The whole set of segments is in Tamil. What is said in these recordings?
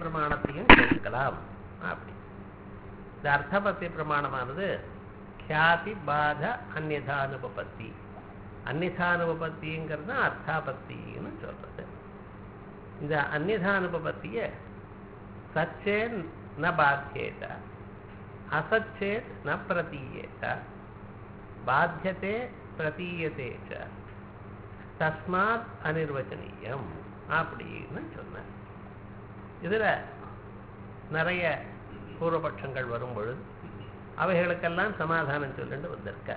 பிரமாணத்தையும் சேர்த்துக்கலாம் அப்படி இந்த அர்த்தபத்தி பிரமாணமானது கியாதி பாத அந்நிதானுபபத்தி அந்நிதானுபபத்திங்கிறது தான் அர்த்தாபத்தின்னு சொல்றது இந்த அந்நிதானுபபத்திய சச்சேன் ந பாத்தியேத அசச்சேத் ந பிரதீயேத பாத்தியதே பிரதீயதே ச தஸ்மாத் அனிர்வச்சனீயம் அப்படின்னு சொன்னார் இதுல நிறைய பூர்வபட்சங்கள் வரும் பொழுது அவைகளுக்கெல்லாம் சமாதானம் சொல்லிட்டு வந்திருக்க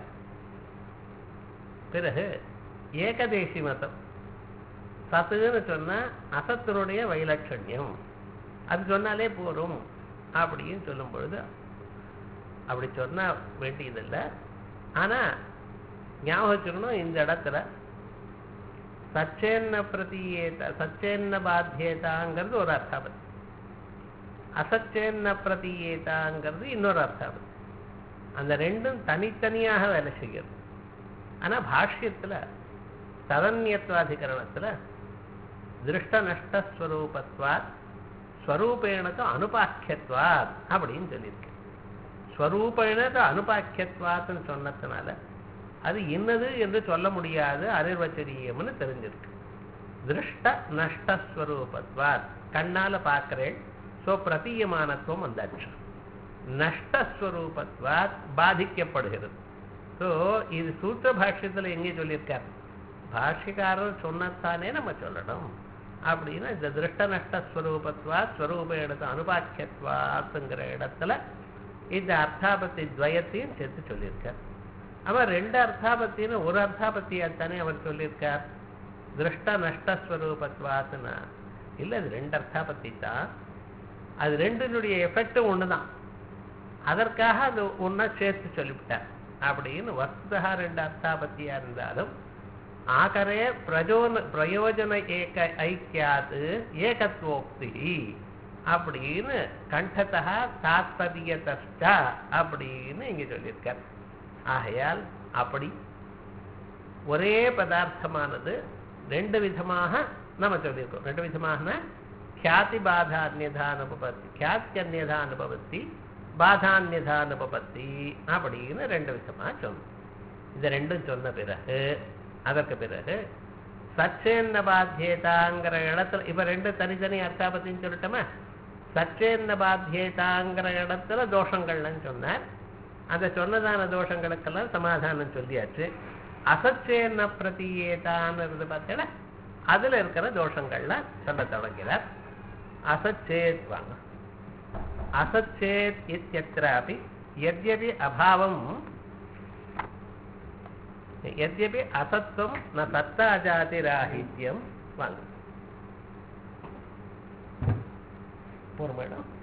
பிறகு ஏகதேசி மதம் சத்துன்னு சொன்னா அசத்தினுடைய வைலட்சண்யம் அது சொன்னாலே போரும் அப்படின்னு சொல்லும் பொழுது அப்படி சொன்னா வேண்டியதில்லை ஆனா ஞாபகம் வச்சுக்கணும் இந்த இடத்துல சச்சேன்ன பிரதீயேத சச்சேன்ன பாத்தியேதாங்கிறது ஒரு அர்த்தாபத்தி அசச்சேன்ன பிரதீயேதாங்கிறது இன்னொரு அர்த்தாபத்தி அந்த ரெண்டும் தனித்தனியாக வேலை செய்கிறது ஆனா பாஷ்யத்துல ததன்யத்வாதிகரணத்துல திருஷ்ட நஷ்டஸ்வரூபத்வாத் ஸ்வரூபேணக்கு அனுபாக்கியத்வாத் அப்படின்னு சொல்லியிருக்கு ஸ்வரூபேணக்கு அனுபாக்கியத்வாத்னு சொன்னதுனால அது இன்னது என்று சொல்ல முடியாது அனிர்வச்சரியம்னு தெரிஞ்சிருக்கு திருஷ்ட நஷ்டஸ்வரூபத்வாத் கண்ணால பார்க்கிறேன் ஸோ பிரதீயமானத்துவம் வந்தாச்சு நஷ்டஸ்வரூபத்வாத் பாதிக்கப்படுகிறது ஸோ இது சூத்திர பாஷ்யத்தில் எங்கே சொல்லியிருக்கார் பாஷ்யக்காரர் சொன்னத்தானே நம்ம சொல்லணும் அப்படின்னா இந்த திருஷ்ட நஷ்டஸ்வரூபத்வா ஸ்வரூப இடத்து அனுபாக்கியத்வாத்துங்கிற இடத்துல இந்த அர்த்தாபத்தி துவயத்தையும் சேர்த்து சொல்லியிருக்கார் அவர் ரெண்டு அர்த்தாபத்தின்னு ஒரு அர்த்தாபத்தியாத்தானே அவர் சொல்லியிருக்கார் திருஷ்ட நஷ்டஸ்வரூபத்வாத்துனா இல்லை அது ரெண்டு அர்த்தாபத்தி தான் அது ரெண்டினுடைய எஃபெக்டும் ஒன்று தான் அதற்காக அது ஒன்றா சேர்த்து சொல்லிவிட்டார் அப்படின்னு வஸ்துதா ரெண்டு அர்த்தாபத்தியா இருந்தாலும் ஆகரே பிரஜோன பிரயோஜன ஏக ஐக்கியாது ஏகத்வோக்தி அப்படின்னு கண்டதா தாத்பரியதா அப்படின்னு இங்க சொல்லியிருக்கார் ஆகையால் அப்படி ஒரே பதார்த்தமானது ரெண்டு விதமாக நம்ம சொல்லியிருக்கோம் ரெண்டு விதமான கியாதி பாதா அந்நியதானுபவத்தி கியாத்தி அந்நியதானுபவத்தி பாதான்யதானுபவத்தி அப்படின்னு ரெண்டு விதமா சொன்னோம் இந்த ரெண்டும் சொன்ன பிறகு அதற்கு பிறகு சச்சேன்ன பாத்தியதாங்கிற இடத்துல இப்ப ரெண்டு தனித்தனி அர்த்தாபத்தின்னு சொல்லட்டோமா சச்சேன்ன பாத்தியதாங்கிற இடத்துல தோஷங்கள்னு சொன்னார் அந்த சொன்னதான தோஷங்களுக்கெல்லாம் சமாதானம் சொல்லியாச்சு அசச்சேன்ன பிரதீயேதான்னு பார்த்தீங்கன்னா அதுல இருக்கிற தோஷங்கள்லாம் சொல்ல தொடங்கிறார் அசச்சேத் வாங்க அசச்சேத் இத்தியत्रापि यद्यपि अभावं यद्यपि असत्वं न सत्ताजातिराहित्यं वाङ् पूर्वमेण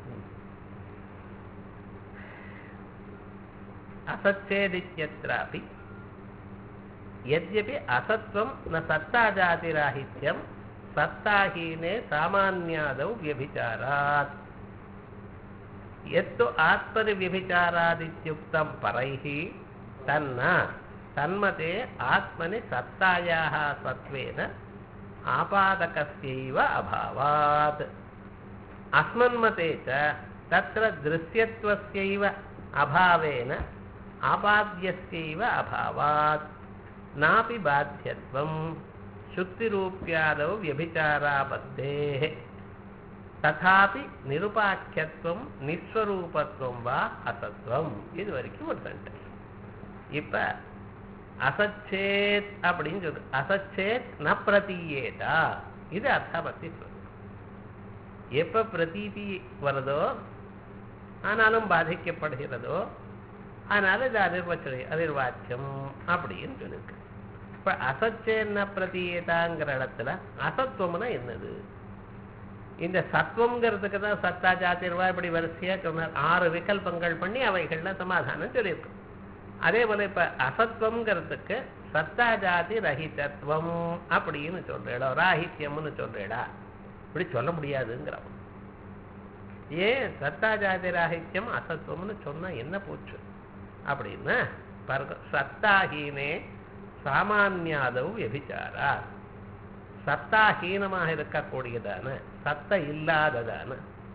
असच्चेदित्यत्रापि यद्यपि असत्वं न सत्ताजातिराहित्यं सत्ताहीने सामान्यादौ व्यभिचारात् यत्तु आत्मनिव्यभिचारादित्युक्तं परैः तन्न तन्मते आत्मनि सत्तायाः सत्त्वेन आपादकस्यैव अभावात् अस्मन्मते च तत्र दृश्यत्वस्यैव अभावेन आपाद्यस्यैव अभावात् नापि बाध्यत्वं शुक्तिरूप्यादौ व्यभिचाराबद्धेः ததாபி நிருபாக்கியத்துவம் நிஸ்வரூபத்துவம் வா அசத்துவம் இது வரைக்கும் ஒரு சென்டென்ஸ் இப்ப அசச்சேத் அப்படின்னு சொல்லு அசச்சேத் ந பிரதீயேதா இது அர்த்தாபத்தி சொல்லு எப்ப பிரதீதி வருதோ ஆனாலும் பாதிக்கப்படுகிறதோ அதனால இது அதிர்வச்சனை அதிர்வாச்சியம் அப்படின்னு சொல்லியிருக்கு இப்ப அசச்சேன்ன பிரதீயதாங்கிற இடத்துல அசத்துவம்னா என்னது இந்த சத்துவங்கிறதுக்கு தான் சத்தா ஜாத்திர்வா இப்படி வரிசையா சொன்னார் ஆறு விகல்பங்கள் பண்ணி அவைகள்ல சமாதானம் சொல்லியிருக்கும் அதே போல இப்ப அசத்துவங்கிறதுக்கு சத்தா ஜாதி ரஹிதத்துவம் அப்படின்னு சொல்றேடா ராஹித்யம்னு சொல்றேடா இப்படி சொல்ல முடியாதுங்கிறவன் ஏன் சத்தா ஜாதி ராஹித்யம் அசத்துவம்னு சொன்னா என்ன போச்சு அப்படின்னா பாருங்க சத்தாஹீனே சாமானியாதவ் வியபிச்சாரா சத்தாஹீனமாக இருக்கக்கூடியதான சத்த இல்லாததான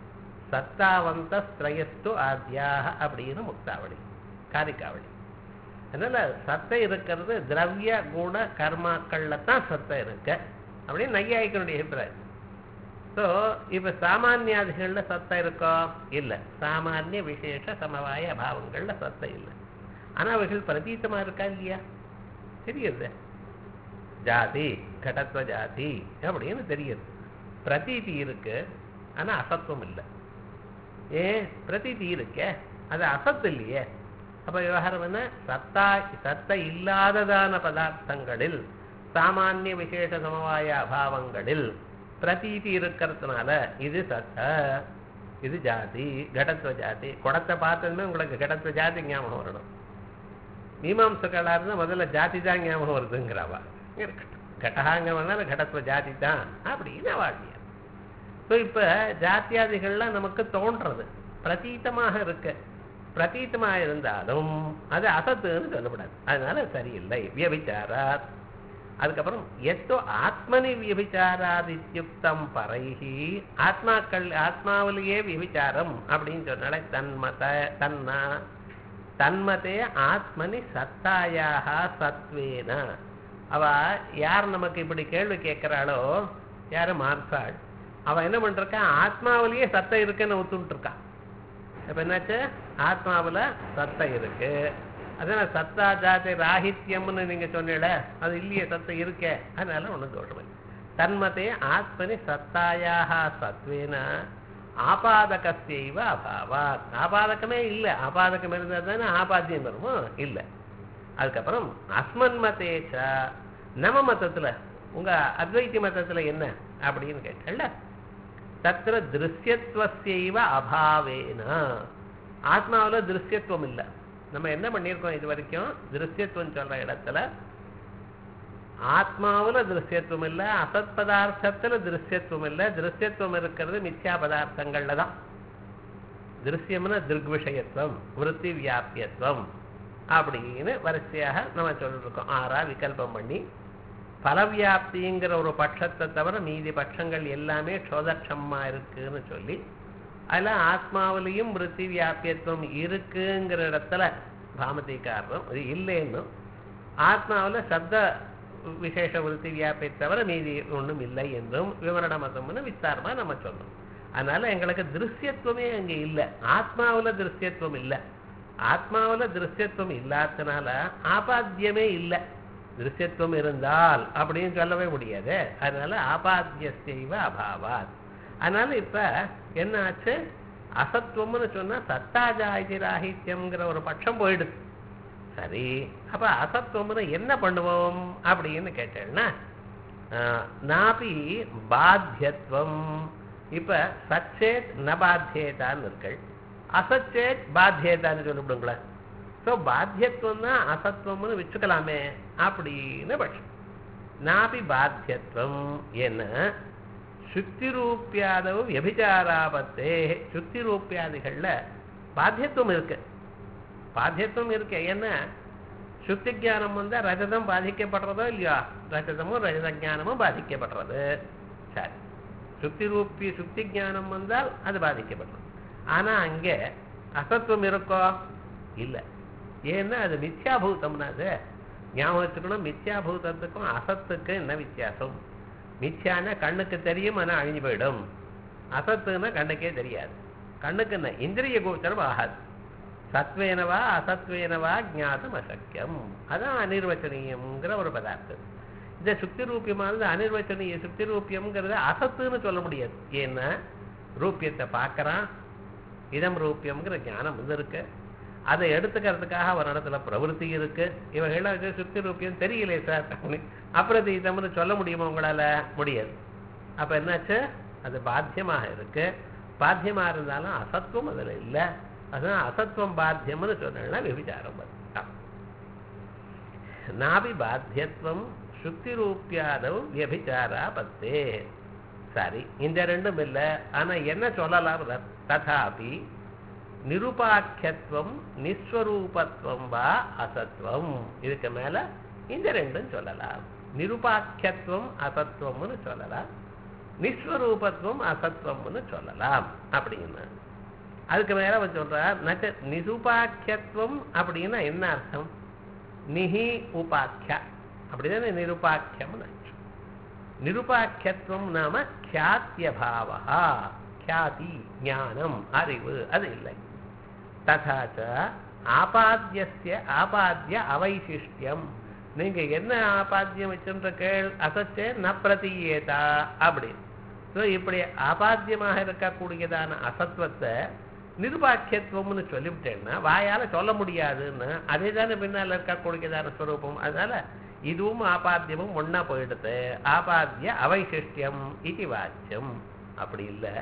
சத்தாவந்த ஸ்திரயஸ்து ஆத்யாக அப்படின்னு முக்தாவளி காரிக்காவளி அதனால சத்தை இருக்கிறது திரவிய குண கர்மாக்கள்ல தான் சத்தை இருக்கு அப்படின்னு நையாயிக்கனுடைய அபிப்பிராயம் ஸோ இப்போ சாமானியாதிகளில் சத்தம் இருக்கோ இல்லை சாமானிய விசேஷ சமவாய அபாவங்களில் சத்தம் இல்லை ஆனால் அவைகள் பிரதீத்தமாக இருக்கா இல்லையா தெரியுது ஜாதி கடத்துவ ஜாதி அப்படின்னு தெரியுது பிரதீதி இருக்கு ஆனால் அசத்துவம் இல்லை ஏன் பிரதீதி இருக்கே அது அசத்து இல்லையே அப்ப விவகாரம் என்ன சத்தா சத்த இல்லாததான பதார்த்தங்களில் சாமானிய விசேஷ சமவாய அபாவங்களில் பிரதீதி இருக்கிறதுனால இது சத்த இது ஜாதி கடத்துவ ஜாதி குடத்தை பார்த்ததுமே உங்களுக்கு கடத்துவ ஜாதி ஞாபகம் வரணும் மீமாம்சக்களாக இருந்தால் முதல்ல ஜாதி தான் ஞாபகம் வருதுங்கிறவா இருக்கட்டும் கடகாங்க வேணாலும் கடத்துவ ஜாதி தான் அப்படின்னு வாழ்வியா ஸோ இப்போ ஜாத்தியாதிகள்லாம் நமக்கு தோன்றது பிரதீத்தமாக இருக்கு பிரதீத்தமாக இருந்தாலும் அது அசத்துன்னு சொல்லப்படாது அதனால சரியில்லை வியபிச்சாராத் அதுக்கப்புறம் எத்தோ ஆத்மனி வியபிச்சாராதித்யுக்தம் பரைஹி ஆத்மாக்கள் ஆத்மாவிலேயே வியபிச்சாரம் அப்படின்னு சொன்னாலே தன்மத தன்னா தன்மதே ஆத்மனி சத்தாயாக சத்வேன அவ யார் நமக்கு இப்படி கேள்வி கேட்கிறாளோ யாரு மார்த்தாள் அவ என்ன பண்றா ஆத்மாவிலேயே சத்தம் இருக்குன்னு ஒத்துட்டு இருக்கா இப்ப என்னாச்சு ஆத்மாவுல சத்தம் இருக்கு அதான் சத்தா ஜாதி ராகித்யம்னு நீங்க சொன்னீல அது இல்லையே சத்தம் இருக்கே அதனால ஒண்ணும் தோஷம் இல்லை தன்மதே ஆத்மனி சத்தாயாக சத்வேன ஆபாதகஸ்யைவ அபாவாத் ஆபாதகமே இல்லை ஆபாதகம் இருந்தால் தானே ஆபாத்தியம் வருமோ இல்லை அதுக்கப்புறம் அஸ்மன் மதேச்ச நம மதத்துல உங்க அத்வைத்தி மதத்துல என்ன அப்படின்னு கேட்டல தத்திர திருஷ்யத்துவசைவ அபாவேன ஆத்மாவில் திருஷ்யத்துவம் இல்லை நம்ம என்ன பண்ணியிருக்கோம் இது வரைக்கும் திருஷ்யத்துவம் சொல்ற இடத்துல ஆத்மாவில் திருஷ்யத்துவம் இல்லை அசத் பதார்த்தத்தில் திருஷ்யத்துவம் இல்லை திருஷ்யத்துவம் இருக்கிறது மித்யா பதார்த்தங்கள்ல தான் திருஷ்யம்னா திருக்விஷயத்துவம் விருத்தி வியாபியத்துவம் அப்படின்னு வரிசையாக நம்ம சொல்லிருக்கோம் ஆறா விகல்பம் பண்ணி பலவியாப்திங்கிற ஒரு பட்சத்தை தவிர மீதி பட்சங்கள் எல்லாமே க்ஷோதக்ஷமா இருக்குன்னு சொல்லி அதில் ஆத்மாவிலையும் விருத்தி வியாபியத்துவம் இருக்குங்கிற இடத்துல பாமதிக்காரரும் அது இல்லைன்னும் ஆத்மாவில் சப்த விசேஷ விருத்தி வியாபியை தவிர மீதி ஒன்றும் இல்லை என்றும் விவரண மதம்னு விஸ்தாரமாக நம்ம சொன்னோம் அதனால எங்களுக்கு திருஷ்யத்துவமே அங்கே இல்லை ஆத்மாவில் திருஷ்யத்துவம் இல்லை ஆத்மாவில் திருஷ்யத்துவம் இல்லாதனால ஆபாத்தியமே இல்லை திருஷ்யத்துவம் இருந்தால் அப்படின்னு சொல்லவே முடியாது அதனால ஆபாத்தியஸ்தைவ அபாவாத் அதனால இப்ப என்ன ஆச்சு அசத்துவம்னு சொன்னா சத்தாஜாதி ராகித்யம்ங்கிற ஒரு பட்சம் போயிடுது சரி அப்ப அசத்துவம்னு என்ன பண்ணுவோம் அப்படின்னு கேட்டேன்னா நாபி பாத்தியத்துவம் இப்ப சச்சேத் ந பாத்தியேதான்னு இருக்கள் அசச்சேத் பாத்தியேதான்னு சொல்லிவிடுங்களேன் ஸோ பாத்தியத்துவம் தான் அசத்துவம்னு வச்சுக்கலாமே அப்படின்னு பட்சம் நாபி பாத்தியத்துவம் என்ன சுத்தி ரூபியாதவு வியபிச்சாராபத்தே சுத்தி ரூபியாதிகளில் பாத்தியத்துவம் இருக்கு பாத்தியத்துவம் இருக்கு என்ன சுத்தி ஜானம் வந்தால் ரஜதம் பாதிக்கப்படுறதோ இல்லையா ரஜதமும் ரஜத ஜானமும் பாதிக்கப்படுறது சரி சுத்தி ரூபி சுத்தி ஜானம் வந்தால் அது பாதிக்கப்படுறது ஆனா அங்கே அசத்துவம் இருக்கோ இல்லை ஏன்னா அது மித்யாபூதம்னா அது ஞாபகம் வச்சுக்கணும் மித்யாபூதத்துக்கும் அசத்துக்கு என்ன வித்தியாசம் மித்யானா கண்ணுக்கு தெரியும் ஆனால் அழிஞ்சு போயிடும் அசத்துன்னா கண்ணுக்கே தெரியாது கண்ணுக்கு என்ன இந்திரிய கோச்சரம் ஆகாது சத்வேனவா அசத்வேனவா ஜாதம் அசக்கியம் அதான் அனிர்வச்சனீயம்ங்கிற ஒரு பதார்த்தம் இந்த சுக்தி ரூபியமானது அனிர்வச்சனீய சுக்தி ரூபியம்ங்கிறது அசத்துன்னு சொல்ல முடியாது ஏன்னா ரூபியத்தை பார்க்கறான் இதம் ரூபியம்ங்கிற ஞானம் வந்து இருக்கு அதை எடுத்துக்கிறதுக்காக ஒரு இடத்துல பிரவருத்தி இருக்கு இவர்கள சுத்தி ரூபியம் தெரியலையே சார் அப்பிரதீதம்னு சொல்ல முடியுமா உங்களால முடியாது அப்ப என்னாச்சு அது பாத்தியமாக இருக்கு பாத்தியமா இருந்தாலும் அசத்துவம் அதுல இல்லை அதுதான் அசத்துவம் பாத்தியம்னு சொன்னா விபிச்சாரம் நாபி பாத்தியத்துவம் சுத்தி ரூபியாதவ் வியபிச்சாரா பத்தே சரி இந்த ரெண்டும் இல்லை ஆனா என்ன சொல்லலாம் ததாபி நிருபாக்கியத்துவம் நிஸ்வரூபத்துவம் வா அசத்துவம் இதுக்கு மேல இந்த ரெண்டும் சொல்லலாம் நிருபாக்கியத்துவம் அசத்துவம்னு சொல்லலாம் நிஸ்வரூபத்துவம் அசத்துவம்னு சொல்லலாம் அப்படின்னு அதுக்கு மேல அவன் சொல்றார் நச்ச நிருபாக்கியத்துவம் அப்படின்னா என்ன அர்த்தம் நிஹி உபாக்கியா அப்படிதானே நிருபாக்கியம்னு அர்த்தம். நிருபாக்கியத்துவம் நாம கியாத்தியபாவா கியாதி ஞானம் அறிவு அது இல்லை ததாச்ச ஆபாத்தியஸ்ய ஆபாத்திய அவைசிஷ்டியம் நீங்க என்ன ஆபாத்தியம் வச்சுன்ற கேள் அசச்சே ந பிரதீயேதா அப்படின்னு ஸோ இப்படி ஆபாத்தியமாக இருக்கக்கூடியதான அசத்துவத்தை நிருபாக்கியத்துவம்னு சொல்லிவிட்டேன்னா வாயால சொல்ல முடியாதுன்னு அதே தானே பின்னால் இருக்கக்கூடியதான ஸ்வரூபம் அதனால இதுவும் ஆபாத்தியமும் ஒண்ணா போயிடுது ஆபாத்திய அவைசிஷ்டியம் இது வாக்கியம் அப்படி இல்லை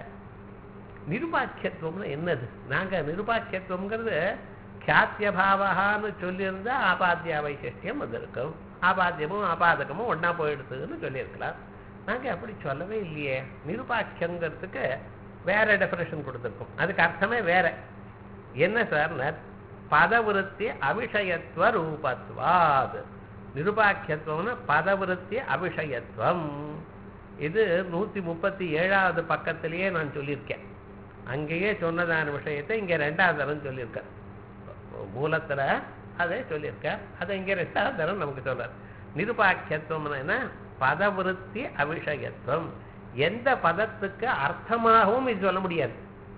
நிருபாக்கியத்துவம்னு என்னது நாங்க நிருபாக்கியத்துவம்ங்கிறது கியாத்தியபாவகான்னு சொல்லியிருந்தா ஆபாத்திய வைசிஷ்டியம் அது இருக்கும் ஆபாத்தியமும் ஆபாதகமும் ஒண்ணா போயிடுதுன்னு சொல்லியிருக்கலாம் நாங்க அப்படி சொல்லவே இல்லையே நிருபாக்கியங்கிறதுக்கு வேற டெஃபினேஷன் கொடுத்துருக்கோம் அதுக்கு அர்த்தமே வேற என்ன சார் பதவிருத்தி அவிஷயத்துவ ரூபத்வாத் நிருபாக்கியத்துவம்னு பதவிருத்தி அவிஷயத்துவம் இது நூத்தி முப்பத்தி ஏழாவது பக்கத்திலேயே நான் சொல்லியிருக்கேன் அங்கேயே சொன்னதான விஷயத்தை இங்க ரெண்டாவது தரம் சொல்லியிருக்கேன் மூலத்துல அதை சொல்லியிருக்கார் அதை இங்க ரெண்டாவது தரம் நமக்கு சொல்றார் நிருபாக்கியத்துவம் என்ன பதவிருத்தி அவிஷயத்துவம் எந்த பதத்துக்கு அர்த்தமாகவும் இது சொல்ல முடியாது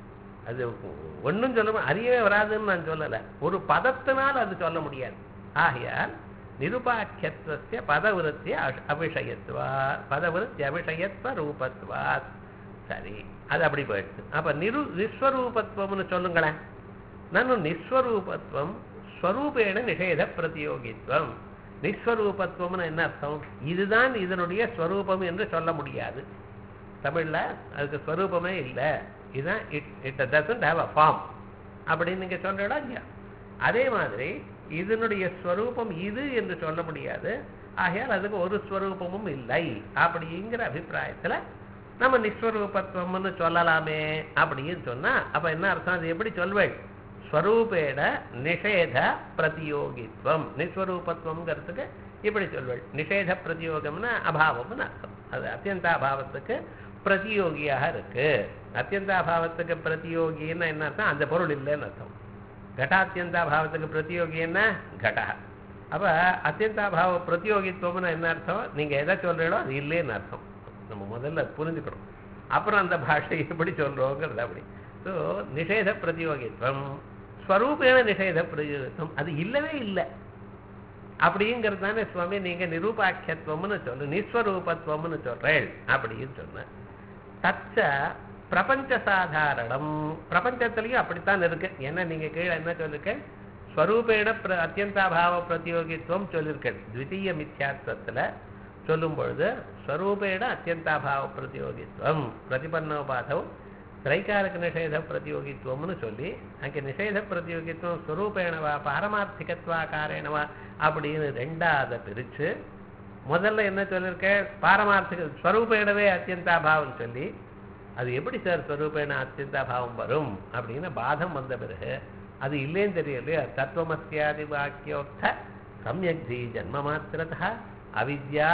அது ஒன்றும் சொல்ல மு- அறியவே வராதுன்னு நான் சொல்லல ஒரு பதத்தினால் அது சொல்ல முடியாது ஆகையால் நிருபாக்கியத்துவசிய பதவிருத்தி அஷ்- அபிஷயத்துவா பதவிருத்தி அபிஷயத்துவ ரூபத்வாத் சரி அது அப்படி போயிடுச்சு அப்ப நிரு நிஸ்வரூபத்துவம்னு சொல்லுங்களேன் நன்னு நிஸ்வரூபத்துவம் ஸ்வரூபேண நிஷேத பிரதியோகித்துவம் நிஸ்வரூபத்துவம்னு என்ன அர்த்தம் இதுதான் இதனுடைய ஸ்வரூபம் என்று சொல்ல முடியாது தமிழ்ல அதுக்கு ஸ்வரூபமே இல்லை இதுதான் it it doesn't have a form அப்படின்னு நீங்க சொல்றீங்களா இல்லையா அதே மாதிரி இதனுடைய ஸ்வரூபம் இது என்று சொல்ல முடியாது ஆகையால் அதுக்கு ஒரு ஸ்வரூபமும் இல்லை அப்படிங்கிற அபிப்பிராயத்துல நம்ம நிஸ்வரூபத்துவம்னு சொல்லலாமே அப்படின்னு சொன்னா அப்ப என்ன அர்த்தம் அது எப்படி சொல்வேள் ஸ்வரூபேட நிஷேத பிரதியோகித்வம் நிஸ்வரூபத்துவம்ங்கிறதுக்கு இப்படி சொல்வேள் நிஷேத பிரதியோகம்னா அபாவம்னு அர்த்தம் அது அத்தியந்தாபாவத்துக்கு பிரதியோகியாக இருக்கு அத்தியந்தாபாவத்துக்கு பிரதியோகின்னா என்ன அர்த்தம் அந்த பொருள் இல்லைன்னு அர்த்தம் கட்டாத்தியந்தாபாவத்துக்கு பிரதியோகி என்ன கடா அப்ப அத்தியந்தாபாவ பிரதியோகித்துவம்னு என்ன அர்த்தம் நீங்க எதை சொல்றீங்களோ அது இல்லைன்னு அர்த்தம் நம்ம முதல்ல அது புரிஞ்சுக்கணும் அப்புறம் அந்த பாஷை எப்படி சொல்றோங்கிறது அப்படி ஸோ நிஷேத பிரதியோகித்துவம் ஸ்வரூபேண நிஷேத பிரதியோகித்துவம் அது இல்லவே இல்லை அப்படிங்கிறது தானே சுவாமி நீங்க நிரூபாக்கியத்துவம்னு சொல்லு நிஸ்வரூபத்துவம்னு சொல்றேன் அப்படின்னு சொன்ன தச்ச பிரபஞ்ச சாதாரணம் பிரபஞ்சத்திலையும் அப்படித்தான் இருக்கு என்ன நீங்க கீழே என்ன சொல்லிருக்க ஸ்வரூபேண பிர அத்தியந்தாபாவ பிரதியோகித்துவம் சொல்லியிருக்கேன் த்விதீய மித்யாத்வத்துல சொல்லும் பொழுது ஸ்வரூபேண அத்தியந்தாபாவ பிரதியோகித்துவம் பிரதிபன்னோபாதம் திரைகாரக நிஷேத பிரதியோகித்துவம்னு சொல்லி அங்கே நிஷேத பிரதியோகித்துவம் ஸ்வரூபேணவா பாரமார்த்திகத்வாகாரேணவா அப்படின்னு ரெண்டாவது பிரிச்சு முதல்ல என்ன சொல்லியிருக்க பாரமார்த்திக ஸ்வரூபேணவே அத்தியந்தாபாவம் சொல்லி அது எப்படி சார் ஸ்வரூபேண அத்தியந்தாபாவம் வரும் அப்படின்னு பாதம் வந்த பிறகு அது இல்லைன்னு தெரியலையா தத்துவமஸ்தியாதி வாக்கியோக்த சமயக் ஜீ ஜன்ம மாத்திரதா அவித்யா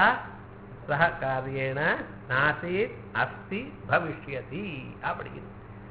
சக காரியேன நாசீத் அஸ்தி பவிஷ்யதி அப்படின்னு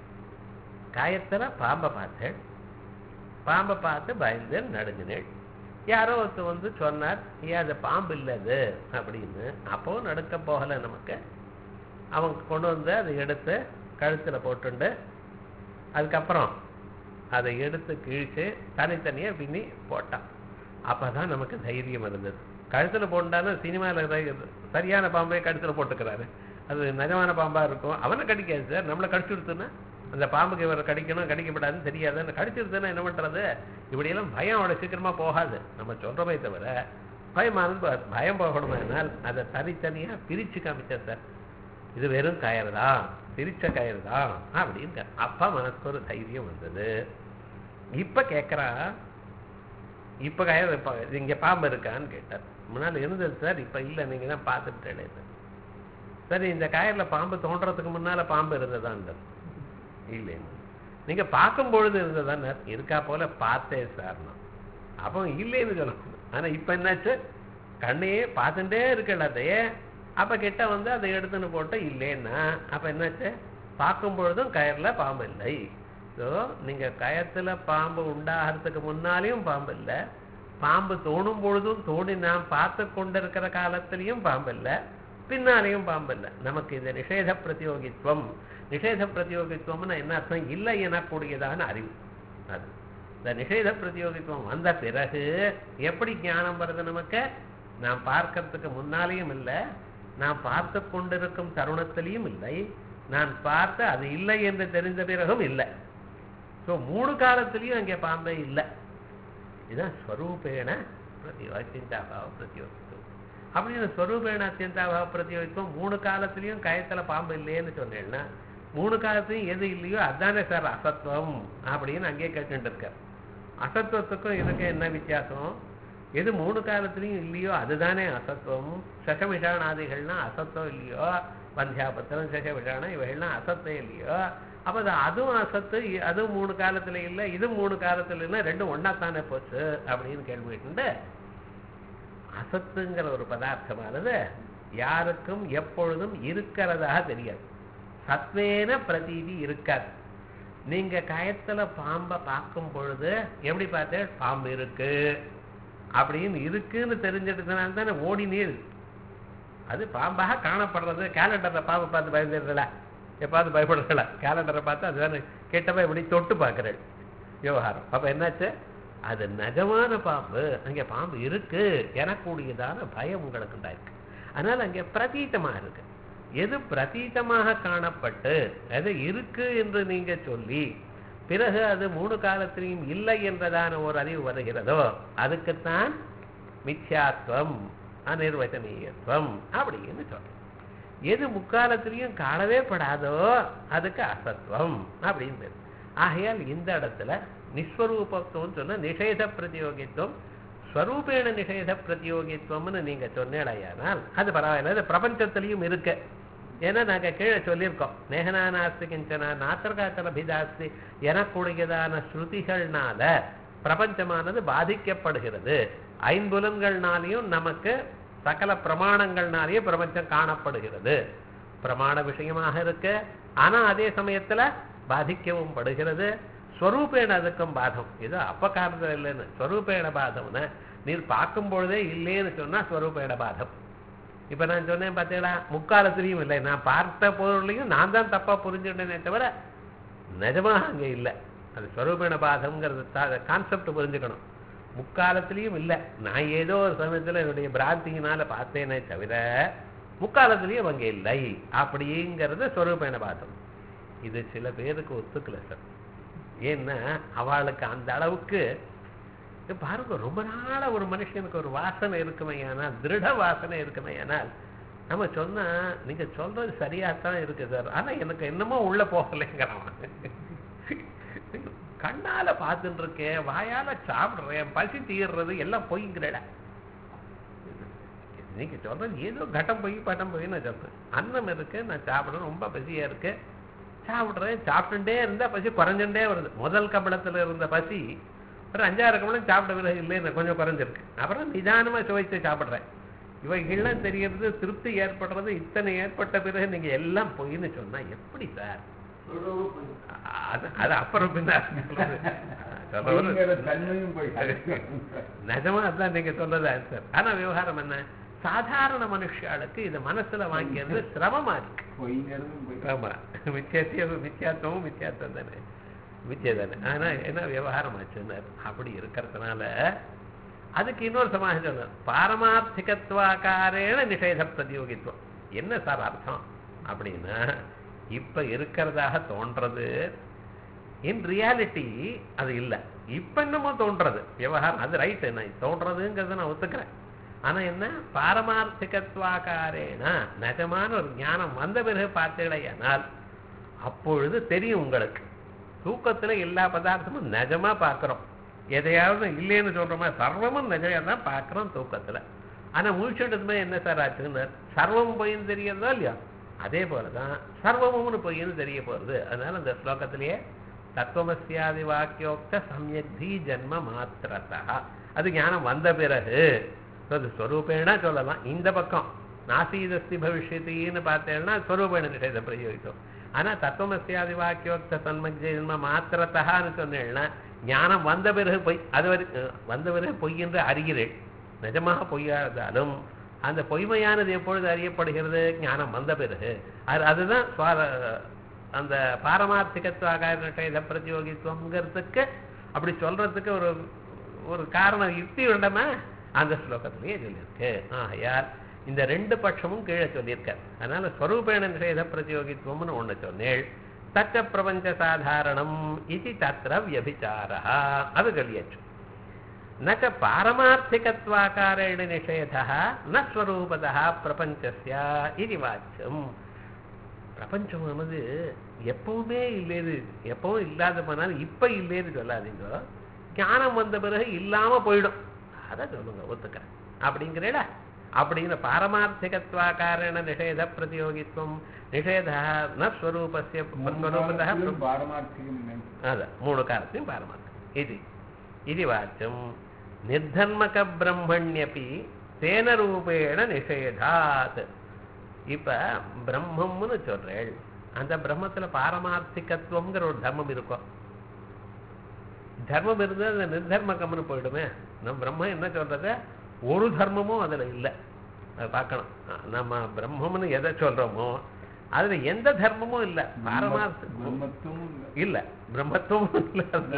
காயத்துல பாம்பை பார்த்தேன் பாம்பை பார்த்து பயந்து நடுங்கினேன் யாரோ ஒருத்தர் வந்து சொன்னார் ஏன் அது பாம்பு இல்லது அப்படின்னு அப்பவும் நடுக்க போகலை நமக்கு அவங்க கொண்டு வந்து அதை எடுத்து கழுத்துல போட்டுண்டு அதுக்கப்புறம் அதை எடுத்து கிழிச்சு தனித்தனியா பின்னி போட்டான் அப்பதான் நமக்கு தைரியம் இருந்தது கழுத்துல போட்டான்னு சினிமாவில் சரியான பாம்பே கழுத்துல போட்டுக்கிறாரு அது நிஜமான பாம்பா இருக்கும் அவனை கடிக்காது சார் நம்மளை கடிச்சுடுத்துன்னா அந்த பாம்புக்கு இவரை கடிக்கணும் கடிக்கப்படாதுன்னு தெரியாது அந்த கடிச்சிருதுன்னா என்ன பண்றது இப்படியெல்லாம் பயம் அவ்வளோ சீக்கிரமா போகாது நம்ம சொல்றோமே தவிர பயமானது ப- பயம் போகணுமானால் அதை தனித்தனியா பிரிச்சு காமிச்சேன் சார் இது வெறும் கயிறு தான் பிரிச்ச கயிறு தான் அப்படின்னு அப்பா மனசுக்கு ஒரு தைரியம் வந்தது இப்ப கேட்கறா இப்ப கயிறு இப்ப இங்க பாம்பு இருக்கான்னு கேட்டார் முன்னால இருந்தது சார் இப்ப இல்ல நீங்க தான் பார்த்துட்டேன் சரி இந்த கயிறுல பாம்பு தோன்றதுக்கு முன்னால பாம்பு இருந்ததான்னு இல்லைன்னு நீங்க பார்க்கும் பொழுது இருந்ததானே இருக்கா போல பார்த்தேன் சார் நான் அப்போ இல்லைன்னு சொல்லணும் ஆனா இப்ப என்னாச்சு கண்ணையே பார்த்துட்டே இருக்கல அதையே அப்ப கிட்ட வந்து அதை எடுத்துன்னு போட்டு இல்லைன்னா அப்ப என்னாச்சு பார்க்கும் பொழுதும் கயர்ல பாம்பு இல்லை ஸோ நீங்க கயத்துல பாம்பு உண்டாகிறதுக்கு முன்னாலேயும் பாம்பு இல்லை பாம்பு தோணும் பொழுதும் தோணி நாம் பார்த்து கொண்டிருக்கிற காலத்திலையும் பாம்பு இல்லை பின்னாலேயும் பாம்பு இல்லை நமக்கு இது நிஷேத பிரதியோகித்துவம் நிஷேத பிரதியோகித்துவம்னு என்ன அர்த்தம் இல்லை எனக்கூடியதான அறிவு அது இந்த நிஷேத பிரதியோகித்துவம் வந்த பிறகு எப்படி ஞானம் வருது நமக்கு நாம் பார்க்கறதுக்கு முன்னாலேயும் இல்லை நான் பார்த்து கொண்டிருக்கும் தருணத்திலையும் இல்லை நான் பார்த்து அது இல்லை என்று தெரிந்த பிறகும் இல்லை ஸோ மூணு காலத்திலையும் அங்கே பாம்பே இல்லை இதுதான் ஸ்வரூபேண பிரதி அத்தியந்தாபாவ பிரதியோகித்துவம் அப்படின்னு ஸ்வரூபேண அத்தியந்தாபாவ பிரதியோகித்துவம் மூணு காலத்திலையும் கயத்துல பாம்பு இல்லையேன்னு சொன்னேன்னா மூணு காலத்தையும் எது இல்லையோ அதுதானே சார் அசத்துவம் அப்படின்னு அங்கேயே கேட்டுட்டு இருக்கார் அசத்துவத்துக்கும் இதுக்கும் என்ன வித்தியாசம் எது மூணு காலத்துலையும் இல்லையோ அதுதானே அசத்துவம் சகமிஷானாதிகள்னா அசத்துவம் இல்லையோ வந்தியாபத்திரம் சகமிஷானம் இவைகள்லாம் அசத்தம் இல்லையோ அப்போ அது அதுவும் அசத்து இ- அதுவும் மூணு காலத்துல இல்லை இதுவும் மூணு காலத்துல இல்லை ரெண்டும் ஒண்ணா தானே போச்சு அப்படின்னு கேள்வி கேட்டு அசத்துங்கிற ஒரு பதார்த்தமானது யாருக்கும் எப்பொழுதும் இருக்கிறதாக தெரியாது சத்வேன பிரதீதி இருக்காது நீங்க கயத்துல பாம்பை பார்க்கும் பொழுது எப்படி பார்த்து பாம்பு இருக்கு அப்படின்னு இருக்குன்னு தெரிஞ்சிட்டதுனால தானே ஓடி நீர் அது பாம்பாக காணப்படுறது கேலண்டர்ல பாம்பை பார்த்து பயந்துடுறல எப்பாவது பயப்படுறல கேலண்டரை பார்த்து அதுதானே கெட்டப்ப இப்படி தொட்டு பார்க்குறேன் விவகாரம் அப்ப என்னாச்சு அது நிஜமான பாம்பு அங்கே பாம்பு இருக்கு எனக்கூடியதான பயம் உங்களுக்கு உண்டாயிருக்கு அதனால அங்கே பிரதீதமா இருக்கு எது பிரதீதமாக காணப்பட்டு எது இருக்கு என்று நீங்க சொல்லி பிறகு அது மூணு காலத்திலையும் இல்லை என்றதான ஒரு அறிவு வருகிறதோ அதுக்குத்தான் மித்யாத்வம் அனிர்வச்சனீயத்துவம் அப்படின்னு சொல்றோம் எது முக்காலத்திலையும் காணவே படாதோ அதுக்கு அசத்துவம் அப்படின்னு பேரு. ஆகையால் இந்த இடத்துல நிஸ்வரூபத்துவம் சொன்ன நிஷேத பிரதியோகித்துவம் ஸ்வரூபேண நிஷேத பிரதியோகித்துவம்னு நீங்க சொன்னேடையானால் அது பரவாயில்ல அது பிரபஞ்சத்திலையும் இருக்கு ஏன்னா நாங்க கீழே சொல்லியிருக்கோம் நேகனா நாஸ்தி கிஞ்சனா நாத்திரகாத்தல பிதாஸ்தி எனக்கூடியதான ஸ்ருதிகள்னால பிரபஞ்சமானது பாதிக்கப்படுகிறது ஐம்புலன்கள்னாலையும் நமக்கு சகல பிரமாணங்கள்னாலேயே பிரபஞ்சம் காணப்படுகிறது பிரமாண விஷயமாக இருக்கு ஆனா அதே சமயத்துல பாதிக்கவும் படுகிறது ஸ்வரூபேண அதுக்கும் பாதம் இது அப்ப காரணம் இல்லைன்னு ஸ்வரூபேண பாதம்னு நீர் பார்க்கும் பொழுதே இல்லைன்னு சொன்னா ஸ்வரூபேண பாதம் இப்ப நான் சொன்னேன் பார்த்தீங்களா முக்காலத்திலையும் இல்லை நான் பார்த்த பொருளையும் நான் தான் தப்பா புரிஞ்சுட்டேனே தவிர நிஜமாக அங்க இல்லை அது ஸ்வரூபேண பாதம்ங்கிறது கான்செப்ட் புரிஞ்சுக்கணும் முக்காலத்திலையும் இல்லை நான் ஏதோ ஒரு சமயத்துல என்னுடைய பிராந்தியினால பார்த்தேனே தவிர முக்காலத்திலையும் அங்க இல்லை அப்படிங்கிறது ஸ்வரூபேண பாதம் இது சில பேருக்கு ஒத்துக்கல சார் ஏன்னா அவளுக்கு அந்த அளவுக்கு இது பாருங்க ரொம்ப நாளா ஒரு மனுஷனுக்கு ஒரு வாசனை இருக்குமே ஆனால் திருட வாசனை இருக்குமே ஆனால் நம்ம சொன்னா நீங்க சொல்றது சரியாத்தான் இருக்கு சார் ஆனா எனக்கு என்னமோ உள்ள போகலைங்கிறான் கண்ணால பார்த்துட்டு இருக்கேன் வாயால சாப்பிடுறேன் பசி தீர்றது எல்லாம் பொய்ங்கிறட நீங்க சொல்றது ஏதோ கட்டம் போய் பட்டம் போய் நான் சொல்றேன் அன்னம் இருக்கு நான் சாப்பிடுறேன் ரொம்ப பசியா இருக்கு சாப்பிடுறேன் சாப்பிட்டுட்டே இருந்தா பசி குறைஞ்சுட்டே வருது முதல் கபலத்துல இருந்த பசி ஒரு அஞ்சாறு கபலம் சாப்பிட்ட பிறகு இல்லைன்னு கொஞ்சம் குறைஞ்சிருக்கு அப்புறம் நிதானமா சுவைத்து சாப்பிடுறேன் இவைகள்லாம் தெரியறது திருப்தி ஏற்படுறது இத்தனை ஏற்பட்ட பிறகு நீங்க எல்லாம் பொய்ன்னு சொன்னா எப்படி சார் அது அது அப்புறம் பின்ன சொல்றவரு பொய்ங்கிற தன்மையும் போய் நிஜமா அதான் நீங்க சொல்றது ஆன்சர் ஆனா விவகாரம் என்ன சாதாரண மனுஷாளுக்கு இது மனசுல வாங்கியது சிரமமா இருக்கு பொய்ங்கிறதும் போய் ஆமா மித்தியாசியம் மித்தியாசமும் மித்தியாசம் தானே மித்திய தானே ஆனா என்ன விவகாரம் ஆச்சுன்னார் அப்படி இருக்கிறதுனால அதுக்கு இன்னொரு சமாஜம் சொன்னார் பாரமார்த்திகத்துவாக்காரேன நிஷேத பிரதியோகித்துவம் என்ன சார் அர்த்தம் அப்படின்னா இப்ப இருக்கிறதாக தோன்றது இன் ரியாலிட்டி அது இல்லை இப்ப என்னமோ தோன்றது விவகாரம் அது ரைட் நான் தோன்றதுங்கிறத நான் ஒத்துக்கிறேன் ஆனா என்ன பாரமார்த்திகத்துவாக்காரேனா நிஜமான ஒரு ஞானம் வந்த பிறகு பார்த்தீங்களேயானால் அப்பொழுது தெரியும் உங்களுக்கு தூக்கத்துல எல்லா பதார்த்தமும் நிஜமா பார்க்கிறோம் எதையாவது இல்லைன்னு சொல்றோமா சர்வமும் நிஜமா தான் பார்க்கிறோம் தூக்கத்துல ஆனா முழிச்சுட்டதுமே என்ன சார் ஆச்சுன்னு சர்வம் பொய்ன்னு தெரியறதோ இல்லையா அதே போலதான் சர்வமும்னு பொய்ன்னு தெரிய போறது அதனால அந்த ஸ்லோகத்திலேயே தத்துவமசியாதி வாக்கியோக்த சமயக்தி ஜன்ம மாத்திரத்தா அது ஞானம் வந்த பிறகு அது ஸ்வரூபேணா சொல்லலாம் இந்த பக்கம் நாசீதஸ்தி பவிஷ்யத்தின்னு பார்த்தேன்னா ஸ்வரூபேண நிஷேத பிரயோகித்தோம் ஆனா தத்துவமசியாதி வாக்கியோக்த தன்மஜென்ம மாத்திரத்தகான்னு சொன்னேன்னா ஞானம் வந்த பிறகு பொய் அது வரை அஹ், வந்த பிறகு பொய் என்று அறிகிறேன் நிஜமாக பொய்யாதாலும் அந்த பொய்மையானது எப்பொழுது அறியப்படுகிறது ஞானம் வந்த பிறகு அது அதுதான் சுவார அந்த பாரமார்த்திகத்துவாகார நிஷேத பிரதியோகித்துவங்கிறதுக்கு அப்படி சொல்றதுக்கு ஒரு ஒரு காரணம் யுக்தி வேண்டாமா அந்த ஸ்லோகத்திலேயே சொல்லியிருக்கு ஆகையால் இந்த ரெண்டு பட்சமும் கீழே சொல்லியிருக்கார் அதனால ஸ்வரூபேண நிஷேத பிரதியோகித்துவம்னு ஒண்ணு சொன்னேள் தச்ச பிரபஞ்ச சாதாரணம் இது தத்திர வியபிச்சாரா அது சொல்லியாச்சு ந ச பாரமார்த்திகத்வாகாரேण நிஷேதः ந ஸ்வரூபதः பிரபஞ்சஸ்ய இது வாச்சியம் பிரபஞ்சமானது எப்பவுமே இல்லேது எப்பவும் இல்லாத போனாலும் இப்ப இல்லேன்னு சொல்லாதீங்க ஞானம் வந்த பிறகு இல்லாம போயிடும் அதை சொல்லுங்க ஒத்துக்கிறேன் அப்படிங்கிறேடா அப்படிங்கிற பாரமார்த்திகத்வாகாரண நிஷேத பிரதியோகித்துவம் நிஷேத ந ஸ்வரூபஸ்ய ஸ்வரூபதः மூணு பாரமார்த்திகம் நினைச்சு. அதான் மூணு காலத்தையும் பாரமார்த்தம் இது இது வாச்சம் நிர்தன்மக பிரம்மண்யபி தேன ரூபேண நிஷேதாத் இப்ப பிரம்மம்னு சொல்றேள் அந்த பிரம்மத்துல பாரமார்த்திகத்துவம்ங்கிற ஒரு தர்மம் இருக்கும் தர்மம் இருந்தால் அந்த நிர்தர்மகம்னு போயிடுமே நம்ம பிரம்மம் என்ன சொல்றது ஒரு தர்மமும் அதுல இல்லை அதை பார்க்கணும் அஹ் நம்ம பிரம்மம்னு எதை சொல்றோமோ அதுல எந்த தர்மமும் இல்லை பாரமார்த்த பிரம்மத்துவம் இல்ல. இல்ல பிரம்மத்துவம் இல்ல அதுல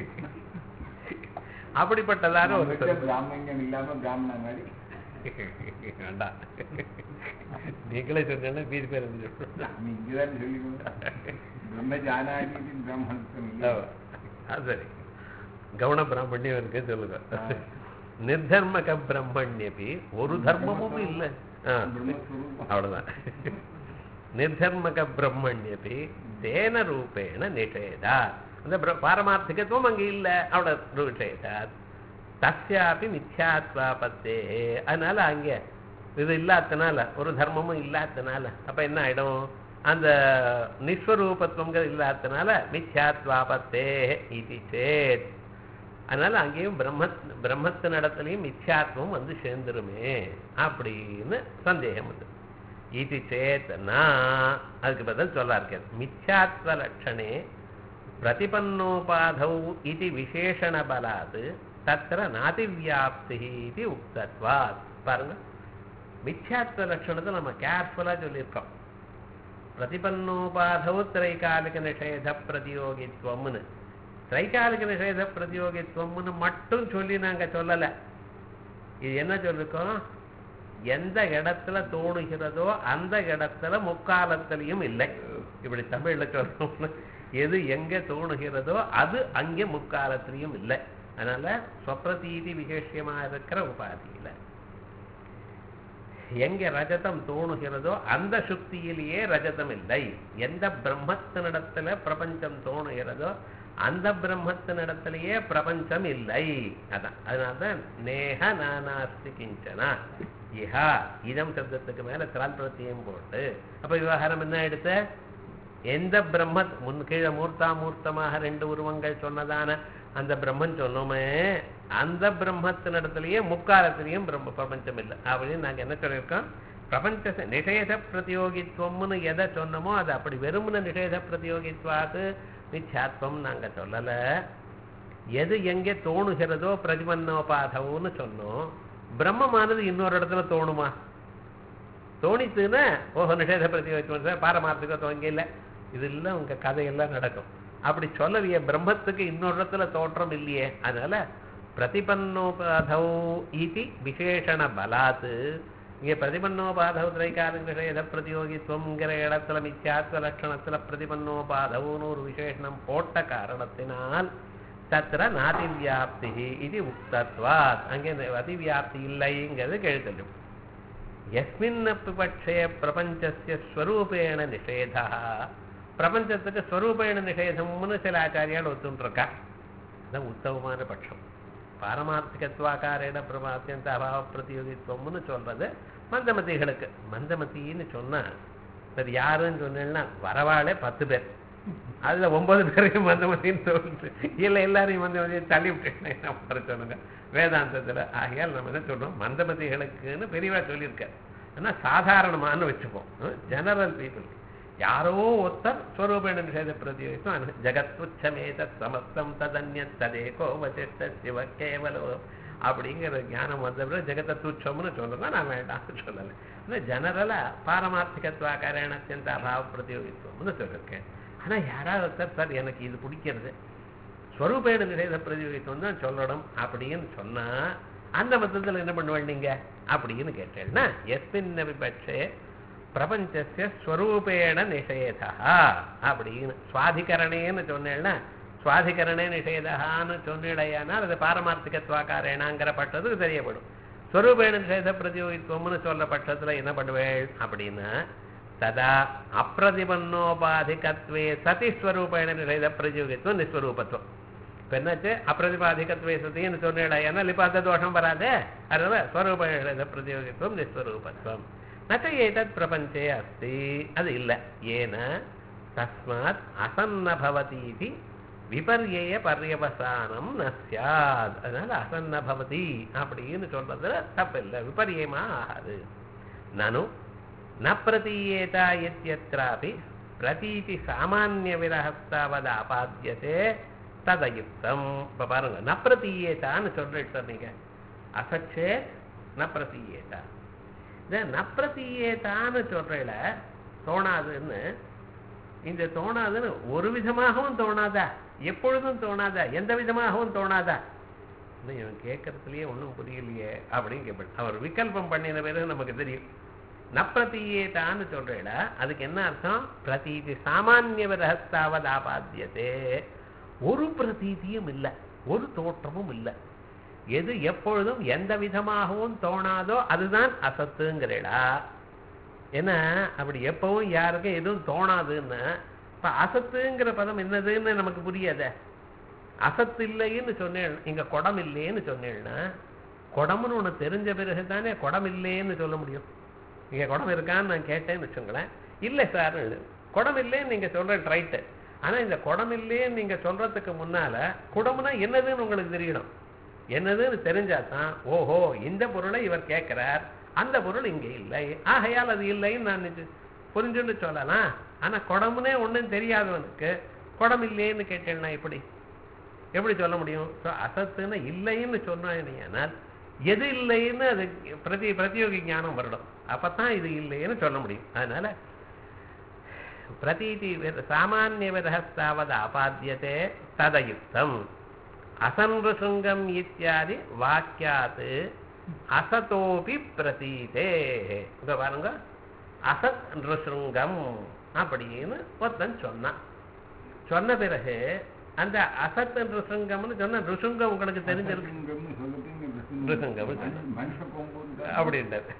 அப்படிப்பட்டதான ஒரு நம்மகிட்ட சொல். பிராமணியம் இல்லாம பிராமண மாதிரி வேண்டாம் நீங்களே சொன்னா மீதி பேர் வந்து நம்ம இங்கதான் சொல்லிக்கணும் பிரம்ம ஜானாதி பிராமணத்துவம் இல்ல ஆமா. அது சரி கவுன பிராமணியம் இருக்கு சொல்லுங்க ஆ. நிர்தர்மக பிரம்மண்யபி ஒரு தர்மமும் இல்லை ஆ. பிரம்மஸ்வரூபம். அவ்வளவுதான் நிர்தர்மக பிரம்மண்யபி தேன ரூபேண நிஷேதா அந்த பிர- பாரமார்த்திகத்துவம் அங்க இல்ல அவ்வளவு நிஷேதா தஸ்யாபி மித்யாத்வாபத்தே அதனால அங்க இது இல்லாதனால ஒரு தர்மமும் இல்லாதனால அப்ப என்ன ஆயிடும் அந்த நிஸ்வரூபத்துவங்கள் இல்லாதனால மித்யாத்வாபத்தே இது சேத் அதனால அங்கேயும் பிரம்ம பிரம்மத்தின் இடத்துலையும் மித்யாத்வம் வந்து சேர்ந்துருமே அப்படின்னு சந்தேகம் வந்து இது சேத்னா அதுக்கு பதில் சொல்ல இருக்கேன் மித்யாத்வ லட்சணே பிரதிபன்னோபாதௌ இது விசேஷண பலாத் தத்திர நாதிவியாப்தி இது உக்தத்வாத் பாருங்க மித்யாத்வ லட்சணத்தை நம்ம கேர்ஃபுல்லா சொல்லியிருக்கோம் பிரதிபன்னோபாதௌ திரைகாலிக நிஷேத பிரதியோகித்துவம்னு திரைகாலிக நிஷேத பிரதியோகித்துவம்னு மட்டும் சொல்லி நாங்க சொல்லல இது என்ன சொல்லிருக்கோம் எந்த இடத்துல தோணுகிறதோ அந்த இடத்துல முக்காலத்திலையும் இல்லை இப்படி தமிழ்ல சொல்றோம்னா எது எங்க தோணுகிறதோ அது அங்கே முக்காலத்திலையும் இல்லை அதனால ஸ்வப்ரதீதி விசேஷமா இருக்கிற உபாதியில எங்க ரஜதம் தோணுகிறதோ அந்த சுக்தியிலேயே ரஜதம் இல்லை எந்த பிரம்மத்தினிடத்துல பிரபஞ்சம் தோணுகிறதோ அந்த பிரம்மத்தினிடத்திலேயே பிரபஞ்சம் இல்லை அதான் அதனால்தான் நேஹ நானாஸ்தி கிஞ்சனா இஹா இதம் சப்தத்துக்கு மேல திரால் பிரத்தியம் போட்டு அப்ப விவகாரம் என்ன எடுத்து எந்த பிரம்ம முன் கீழே மூர்த்தா மூர்த்தமாக ரெண்டு உருவங்கள் சொன்னதான அந்த பிரம்மன் சொன்னோமே அந்த பிரம்மத்தினிடத்திலேயே முக்காலத்திலையும் பிரம்ம பிரபஞ்சம் இல்லை அப்படின்னு நாங்க என்ன சொல்லியிருக்கோம் பிரபஞ்ச நிஷேத பிரதியோகித்துவம்னு எதை சொன்னோமோ அது அப்படி வெறுமன நிஷேத பிரதியோகித்வாது மித்யாத்வம் நாங்க சொல்லல எது எங்கே தோணுகிறதோ பிரதிபன்னோபாதவுன்னு சொன்னோம் பிரம்மமானது இன்னொரு இடத்துல தோணுமா தோணித்துன்னா ஓஹோ நிஷேத பிரதியோகித்துவம் பாரமார்த்திகத்துவம் இங்கே இல்லை இது இல்லை உங்க கதையெல்லாம் நடக்கும் அப்படி சொல்லலையே பிரம்மத்துக்கு இன்னொரு இடத்துல தோற்றம் இல்லையே அதனால பிரதிபன்னோபாதௌ இது விசேஷண பலாத்து இங்கே பிரதிபன்னோபாதௌ திரைகாலிக நிஷேத பிரதியோகித்துவங்கிற இடத்துல மித்யாத்வ லட்சணத்துல பிரதிபன்னோபாதவுன்னு ஒரு விசேஷணம் போட்ட காரணத்தினால் தத்திர நாதிவியாப்தி இது உக்தத்வாத் அங்கே இந்த அதிவியாப்தி இல்லைங்கிறது கேள்வி எஸ்மின்னப்பி பட்சே பிரபஞ்சஸ்ய ஸ்வரூபேண நிஷேதா பிரபஞ்சத்துக்கு ஸ்வரூபேண நிஷேதம்னு சில ஆச்சாரியால் ஒத்துன்ட்ருக்கா அதான் உத்தமமான பட்சம் பாரமார்த்திகத்வாக்காரேட பிரமாத்தியந்த அபாவ பிரதியோகித்துவம்னு சொல்றது மந்தமதிகளுக்கு மந்தமதின்னு சொன்னா அது யாருன்னு சொன்னேன்னா வரவாளே பத்து பேர் அதுல ஒன்பது பேரையும் மந்தமதின்னு சொல்லிட்டு இல்ல எல்லாரையும் மந்தமதியை தள்ளி விட்டு என்ன பண்ண சொல்லுங்க வேதாந்தத்துல ஆகையால் நம்ம என்ன சொல்றோம் மந்தமதிகளுக்குன்னு பெரியவா சொல்லியிருக்காரு ஆனா சாதாரணமானு வச்சுப்போம் ஜெனரல் பீப்புள் யாரோ ஒருத்தர் ஸ்வரூபேண நிஷேத பிரதியோகித்தம் ஜெகத்துச்சமேத சமஸ்தம் ததன்ய ததேகோ வசிஷ்ட சிவ கேவலோ அப்படிங்கிற ஞானம் வந்த பிறகு ஜெகத்தை துச்சம்னு சொல்லுங்க நான் வேண்டாம்னு சொல்லலை ஆனால் ஜெனரலா பாரமார்த்திகத்வாக்காரேன அத்தியந்த அபாவ பிரதியோகித்துவம்னு சொல்லியிருக்கேன் ஆனா யாராவது ஒருத்தர் சார் எனக்கு இது பிடிக்கிறது ஸ்வரூபேண நிஷேத பிரதியோகித்துவம் தான் சொல்லணும் அப்படின்னு சொன்னா அந்த மத்தத்தில் என்ன பண்ணுவேன் நீங்க அப்படின்னு கேட்டேன்னா எஸ்மின் விபட்சே பிரபஞ்சஸ்ய ஸ்வரூபேண நிஷேதா அப்படின்னு சுவாதிகரணேன்னு சொன்னேன்னா சுவாதிகரணே நிஷேதான்னு சொன்னிடையானால் அது பாரமார்த்திகத்வாக்காரேனாங்கிற பட்டத்துக்கு தெரியப்படும் ஸ்வரூபேண நிஷேத பிரதியோகித்துவம்னு சொல்ற பட்சத்துல என்ன பண்ணுவேள் அப்படின்னா ததா அப்பிரதிபன்னோபாதிகத்வே சதி ஸ்வரூபேண நிஷேத பிரதியோகித்துவம் நிஸ்வரூபத்துவம் இப்போ என்னாச்சு அப்பிரதிபாதிகத்வே சதின்னு சொன்னேன் லிபாத தோஷம் வராதே அதனால ஸ்வரூப நிஷேத பிரதியோகித்துவம் நிஸ்வரூபத்துவம் நச்ச ஏதத் பிரபஞ்சே அஸ்தி அது இல்லை ஏன தஸ்மாத் அசன்ன பவதி இது விபர்யய பர்யவசானம் ந சியாத் அதனால அசன்ன பவதி அப்படின்னு சொல்றதுல தப்பில்லை விபரியமா ஆகாது நனு ந பிரதீயேதா இத்தியத்ராபி பிரதீதி சாமானிய விரகஸ்தாவது ஆபாத்தியதே ததயுக்தம் இப்போ பாருங்க ந பிரதீயேதான்னு சொல்லிட்டு நீங்க அசச்சே ந பிரதீயேதா இந்த நப்பிரதீயேதான்னு சொல்றேல தோணாதுன்னு இந்த தோணாதுன்னு ஒரு விதமாகவும் தோணாதா எப்பொழுதும் தோணாதா எந்த விதமாகவும் தோணாதா இன்னும் இவன் கேட்கறதுலயே ஒன்றும் புரியலையே அப்படின்னு கேட்பேன் அவர் விகல்பம் பண்ணின பிறகு நமக்கு தெரியும் நப்பிரதீயேதான்னு சொல்றேல அதுக்கு என்ன அர்த்தம் பிரதீதி சாமானிய ரகஸ்தாவது ஆபாத்தியதே ஒரு பிரதீதியும் இல்லை ஒரு தோற்றமும் இல்லை எது எப்பொழுதும் எந்த விதமாகவும் தோணாதோ அதுதான் அசத்துங்கிறடா ஏன்னா அப்படி எப்பவும் யாருக்கும் எதுவும் தோணாதுன்னு இப்ப அசத்துங்கிற பதம் என்னதுன்னு நமக்கு புரியாத அசத்து இல்லைன்னு சொன்னேன் இங்க குடம் இல்லைன்னு சொன்னேன்னா குடம்னு ஒண்ணு தெரிஞ்ச பிறகு தானே குடம் இல்லைன்னு சொல்ல முடியும் இங்க குடம் இருக்கான்னு நான் கேட்டேன்னு வச்சுங்களேன் இல்லை சார் குடம் இல்லைன்னு நீங்க சொல்றது ரைட்டு ஆனா இந்த குடம் இல்லைன்னு நீங்க சொல்றதுக்கு முன்னால குடம்னா என்னதுன்னு உங்களுக்கு தெரியணும் என்னதுன்னு தெரிஞ்சாதான் ஓஹோ இந்த பொருளை இவர் கேட்கிறார் அந்த பொருள் இங்கே இல்லை ஆகையால் அது இல்லைன்னு நான் நிஜ- புரிஞ்சுன்னு சொல்லலாம் ஆனா குடம்னே ஒண்ணும் தெரியாதவனுக்கு குடம் இல்லைன்னு கேட்டேன்னா எப்படி எப்படி சொல்ல முடியும் ஸோ அசத்துன்னு இல்லைன்னு சொன்னால் எது இல்லைன்னு அது பிரதி பிரதியோகி ஞானம் வரணும் அப்பதான் இது இல்லைன்னு சொல்ல முடியும் அதனால பிரதீதி சாமானிய விரகஸ்தாவது ஆபாத்தியதே ததயுக்தம் அசன்ருசுங்கம் இத்தியாதி வாக்கியாத் அசதோபி பிரதீதே இங்க பாருங்க அசத் நிருசுங்கம் அப்படின்னு ஒருத்தன் சொன்னான் சொன்ன பிறகு அந்த அசத் நிருசுங்கம்னு சொன்ன நிருசுங்கம் உங்களுக்கு தெரிஞ்சிருக்கு அசங்கம்னு சொல்லிட்டு இங்க நிருசுங்கம்னு நிருசுங்கம். சொன்னேன். மனுஷ கொம்புன்னு அப்படின்றது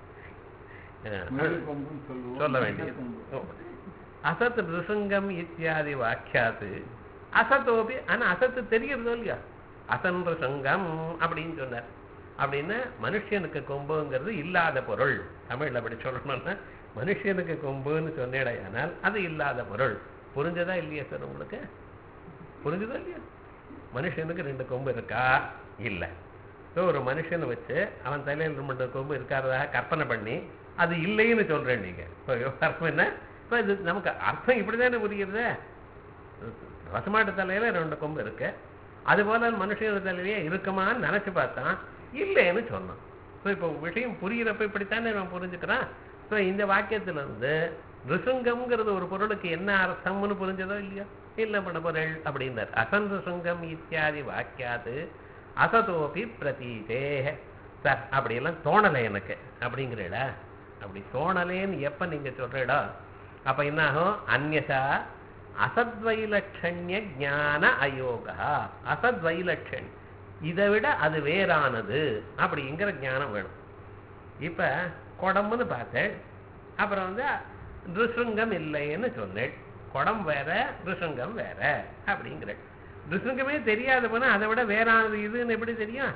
மேல் கொம்புன்னு சொல்லுவோம். சொல்ல மனுஷ வேண்டியது கொம்பு. அசத் நிருசுங்கம் இத்தியாதி வாக்கியாத்து அசத்தோபி ஆனா அசத்து தெரியறதோ இல்லையா அசன்ருசங்கம் அப்படின்னு சொன்னார் அப்படின்னா மனுஷனுக்கு கொம்புங்கிறது இல்லாத பொருள் தமிழ்ல அப்படி சொல்லணும்னா மனுஷனுக்கு கொம்புன்னு சொன்னேடையானால் அது இல்லாத பொருள் புரிஞ்சதா இல்லையா சார் உங்களுக்கு புரிஞ்சுதா இல்லையா மனுஷனுக்கு ரெண்டு கொம்பு இருக்கா இல்லை ஸோ ஒரு மனுஷனை வச்சு அவன் தலையில் ரெண்டு கொம்பு இருக்காரதா கற்பனை பண்ணி அது இல்லைன்னு சொல்றேன் நீங்க இப்போ விவகாரம் என்ன இப்போ இது நமக்கு அர்த்தம் இப்படிதானே புரியுறது பசுமாட்டு தலையில ரெண்டு கொம்பு இருக்கு அதுபோல மனுஷனோட தலையிலேயே இருக்குமான்னு நினைச்சு பார்த்தான் இல்லைன்னு சொன்னான் ஸோ இப்போ விஷயம் புரியிறப்ப இப்படித்தானே நம்ம புரிஞ்சுக்கிறான் ஸோ இந்த வாக்கியத்துல இருந்து ரிசுங்கம்ங்கிறது ஒரு பொருளுக்கு என்ன அர்த்தம்னு புரிஞ்சதோ இல்லையா இல்லை பண்ண பொருள் அப்படின்னார் அசன் ரிசுங்கம் இத்தியாதி வாக்கியாது அசதோபி பிரதீதே சார் அப்படியெல்லாம் தோணலை எனக்கு அப்படிங்கிறடா அப்படி தோணலேன்னு எப்ப நீங்க சொல்றடா அப்ப என்ன ஆகும் அந்நதா அசத்வைலட்சண்ய ஞான அயோகா அசத்வைலட்சண் இதை விட அது வேறானது அப்படிங்கிற ஞானம் வேணும் இப்ப குடம்னு பார்த்தேன் அப்புறம் வந்து ரிசுங்கம் இல்லைன்னு சொன்னேன் குடம் வேற ரிசுங்கம் வேற அப்படிங்கிற ரிசுங்கமே தெரியாத போனா அதை விட வேறானது இதுன்னு எப்படி தெரியும்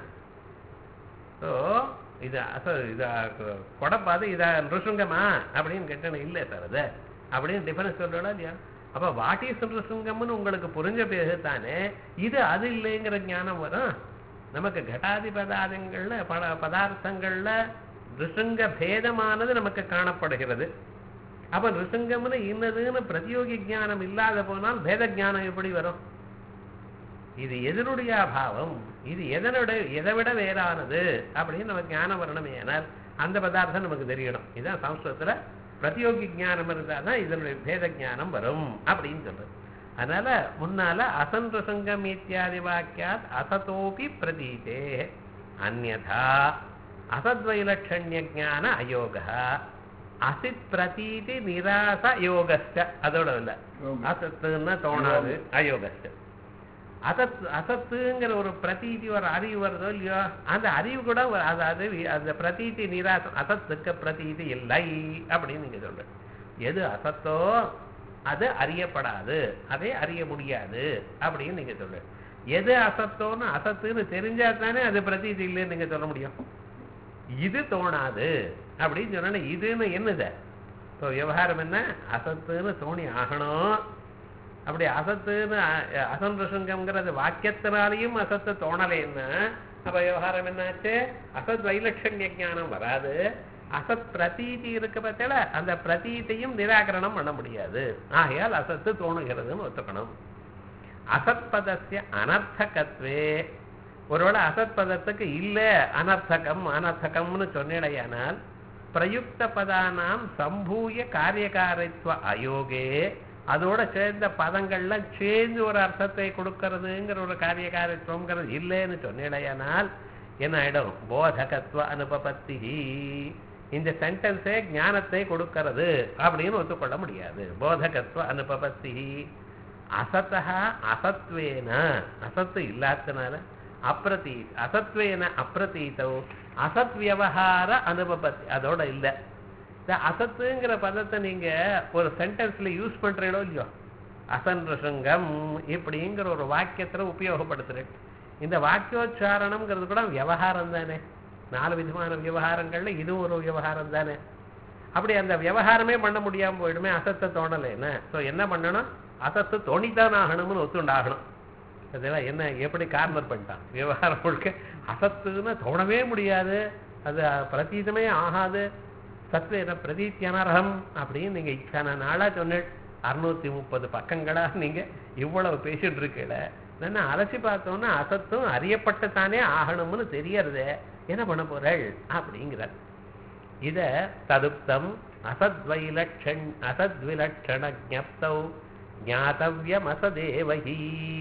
ஸோ இது அச இது கொடப்பாது இதா ரிசுங்கமா அப்படின்னு கேட்டேன் இல்லை சார் அது அப்படின்னு டிஃபரன்ஸ் சொல்றோட இல்லையா அப்ப வாட்டி சிங்கம்னு உங்களுக்கு புரிஞ்ச பிறகு தானே இது அது இல்லைங்கிற ஞானம் வரும் நமக்கு கட்டாதி பதார்த்தங்கள்ல பட பதார்த்தங்கள்ல ரிசுங்க பேதமானது நமக்கு காணப்படுகிறது அப்ப ரிசுங்கம்னு இன்னதுன்னு பிரதியோகி ஞானம் இல்லாத போனால் பேத ஞானம் எப்படி வரும் இது எதனுடைய அபாவம் இது எதனுடைய எதை விட வேறானது அப்படின்னு நமக்கு ஞானம் வரணும் ஏனால் அந்த பதார்த்தம் நமக்கு தெரியணும் இதுதான் சம்ஸ்கிருதத்துல பிரதியோகி ஞானம் இருந்தால் தான் இதனுடைய பேத ஞானம் வரும் அப்படின்னு சொல்றது அதனால முன்னால அசந்திரசங்கம் இத்தியாதி வாக்கியாத் அசதோபி பிரதீதே அந்யதா அசத்வைலட்சண்ய ஞான அயோக அசித் பிரதீதி நிராச யோகஸ்ட அதோட இல்ல யோகம். அசத்துன்னா தோணாது அயோகஸ்ட அசத் அசத்துங்கிற ஒரு பிரதீதி ஒரு அறிவு வருதோ இல்லையோ அந்த அறிவு கூட ஒரு- அதாவது வி- அந்த பிரதீதி நிராசம் அசத்துக்கு பிரதீதி இல்லை அப்படின்னு நீங்க சொல்ற எது அசத்தோ அது அறியப்படாது அதை அறிய முடியாது அப்படின்னு நீங்க சொல்ற எது அசத்தோன்னு அசத்துன்னு தெரிஞ்சா தானே அது பிரதீதி இல்லைன்னு நீங்க சொல்ல முடியும் இது தோணாது அப்படின்னு சொன்னா இதுன்னு என்னது இப்போ விவகாரம் என்ன அசத்துன்னு தோணி ஆகணும் அப்படி அசத்துன்னு அ- அசம்பிரசங்கம்ங்கிறது வாக்கியத்தினாலையும் அசத்து தோணலைன்னா அப்ப விவகாரம் என்னாச்சு அசத் வைலட்சண்ய ஞானம் வராது அசத் பிரதீதி இருக்கு பார்த்தல அந்த பிரதீத்தையும் நிராகரணம் பண்ண முடியாது ஆகையால் அசத்து தோணுகிறதுன்னு ஒத்துக்கணும் அசத்பதஸ்ய அனர்த்தகத்வே ஒருவேளை அசத் பதத்துக்கு இல்ல அனர்த்தகம் அனர்த்தகம்னு சொன்னேடையானால் பிரயுக்த பதானாம் சம்பூய காரியகாரித்வ அயோகே அதோட சேர்ந்த பதங்கள்லாம் சேர்ந்து ஒரு அர்த்தத்தை கொடுக்கறதுங்கிற ஒரு காரியகாரித்துவங்கிறது இல்லைன்னு சொன்னேடையானால் என்ன ஆயிடும் போதகத்துவ அனுபபத்தி இந்த சென்டென்ஸே ஞானத்தை கொடுக்கிறது அப்படின்னு ஒத்துக்கொள்ள முடியாது போதகத்துவ அனுபபத்தி அசத்தா அசத்வேன அசத்து இல்லாதனால அப்பிரதீ அசத்வேன அப்பிரதீதோ அசத் வியவகார அனுபவத்தி அதோட இல்ல இந்த அசத்துங்கிற பதத்தை நீங்க ஒரு சென்டென்ஸ்ல யூஸ் பண்றீங்களோ இல்லையோ அசன்ரசங்கம் இப்படிங்கிற ஒரு வாக்கியத்துல உபயோகப்படுத்துறேன் இந்த வாக்கியோச்சாரணம்ங்கிறது கூட விவகாரம் தானே நாலு விதமான விவகாரங்கள்ல இதுவும் ஒரு விவகாரம் தானே அப்படி அந்த விவகாரமே பண்ண முடியாம போயிடுமே அசத்தை தோணலைன்னு ஸோ என்ன பண்ணணும் அசத்து தோணித்தான் ஆகணும்னு ஒத்துண்டாகணும் அதெல்லாம் என்ன எப்படி கார்னர் பண்ணிட்டான் விவகாரம் முழுக்க அசத்துன்னு தோணவே முடியாது அது பிரதீதமே ஆகாது சத்வேன பிரதீத்தியனரகம் அப்படின்னு நீங்க இத்தனை நாளா சொன்னேன் அறுநூத்தி முப்பது பக்கங்களா நீங்க இவ்வளவு பேசிட்டு இருக்கல நான் அலசி பார்த்தோன்னா அசத்தும் அறியப்பட்டுத்தானே ஆகணும்னு தெரியறதே என்ன பண்ண போறள் அப்படிங்கிறார் இத ததுப்தம் அசத்வைலட்சண் அசத்விலட்சண ஜப்தௌ ஞாதவியம் அசதேவகி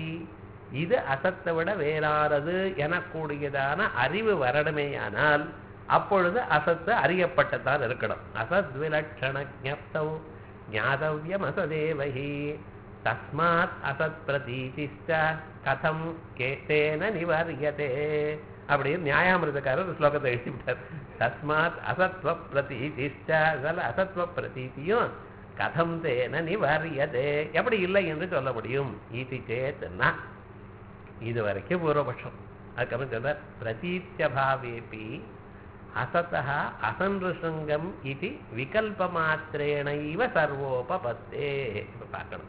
இது அசத்தை விட வேறானது எனக்கூடியதான அறிவு வரணுமேயானால் அப்பொழுது அசத்து அறியப்பட்டதான் இருக்கணும் அசத் விலட்சண ஜப்தௌ ஞாதவியம் அசதேவகி தஸ்மாத் அசத் பிரதீதிஷ்ட கதம் கேட்டேன நிவரியதே அப்படின்னு நியாயாமிரதக்காரர் ஒரு ஸ்லோகத்தை எழுதிவிட்டார் தஸ்மாத் அசத்வ பிரதீதிஷ்ட அதில் அசத்வ பிரதீதியும் கதம் தேன நிவரியதே எப்படி இல்லை என்று சொல்ல முடியும் இது சேத்துனா இது வரைக்கும் பூர்வபட்சம் அதுக்கப்புறம் சொல்ற பிரதீத்தியபாவேபி அசதா அசன்ருஷங்கம் இது விகல்பமாத்திரேணைவ சர்வோபபத்தே இப்ப பார்க்கணும்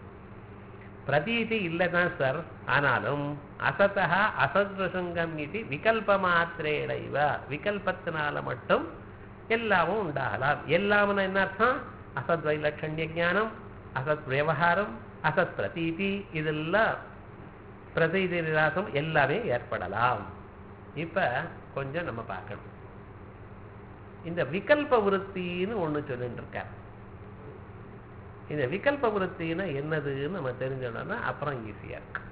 பிரதீதி இல்லைதான் சார் ஆனாலும் அசதா அசத்ருஷங்கம் இது விகல்பமாத்திரேணைவ விகல்பத்தினால மட்டும் எல்லாமும் உண்டாகலாம் எல்லாம்னு என்ன அர்த்தம் அசத் வைலட்சண்ய ஞானம் அசத் விவகாரம் அசத் பிரதீதி இதெல்லாம் பிரதீதி நிராசம் எல்லாமே ஏற்படலாம் இப்ப கொஞ்சம் நம்ம பார்க்கணும் இந்த விகல்ப விருத்தின்னு ஒண்ணு சொல்லிட்டு இருக்கார் இந்த விகல்ப விருத்தின்னா என்னதுன்னு நம்ம தெரிஞ்சோம்னா அப்புறம் ஈஸியா இருக்கு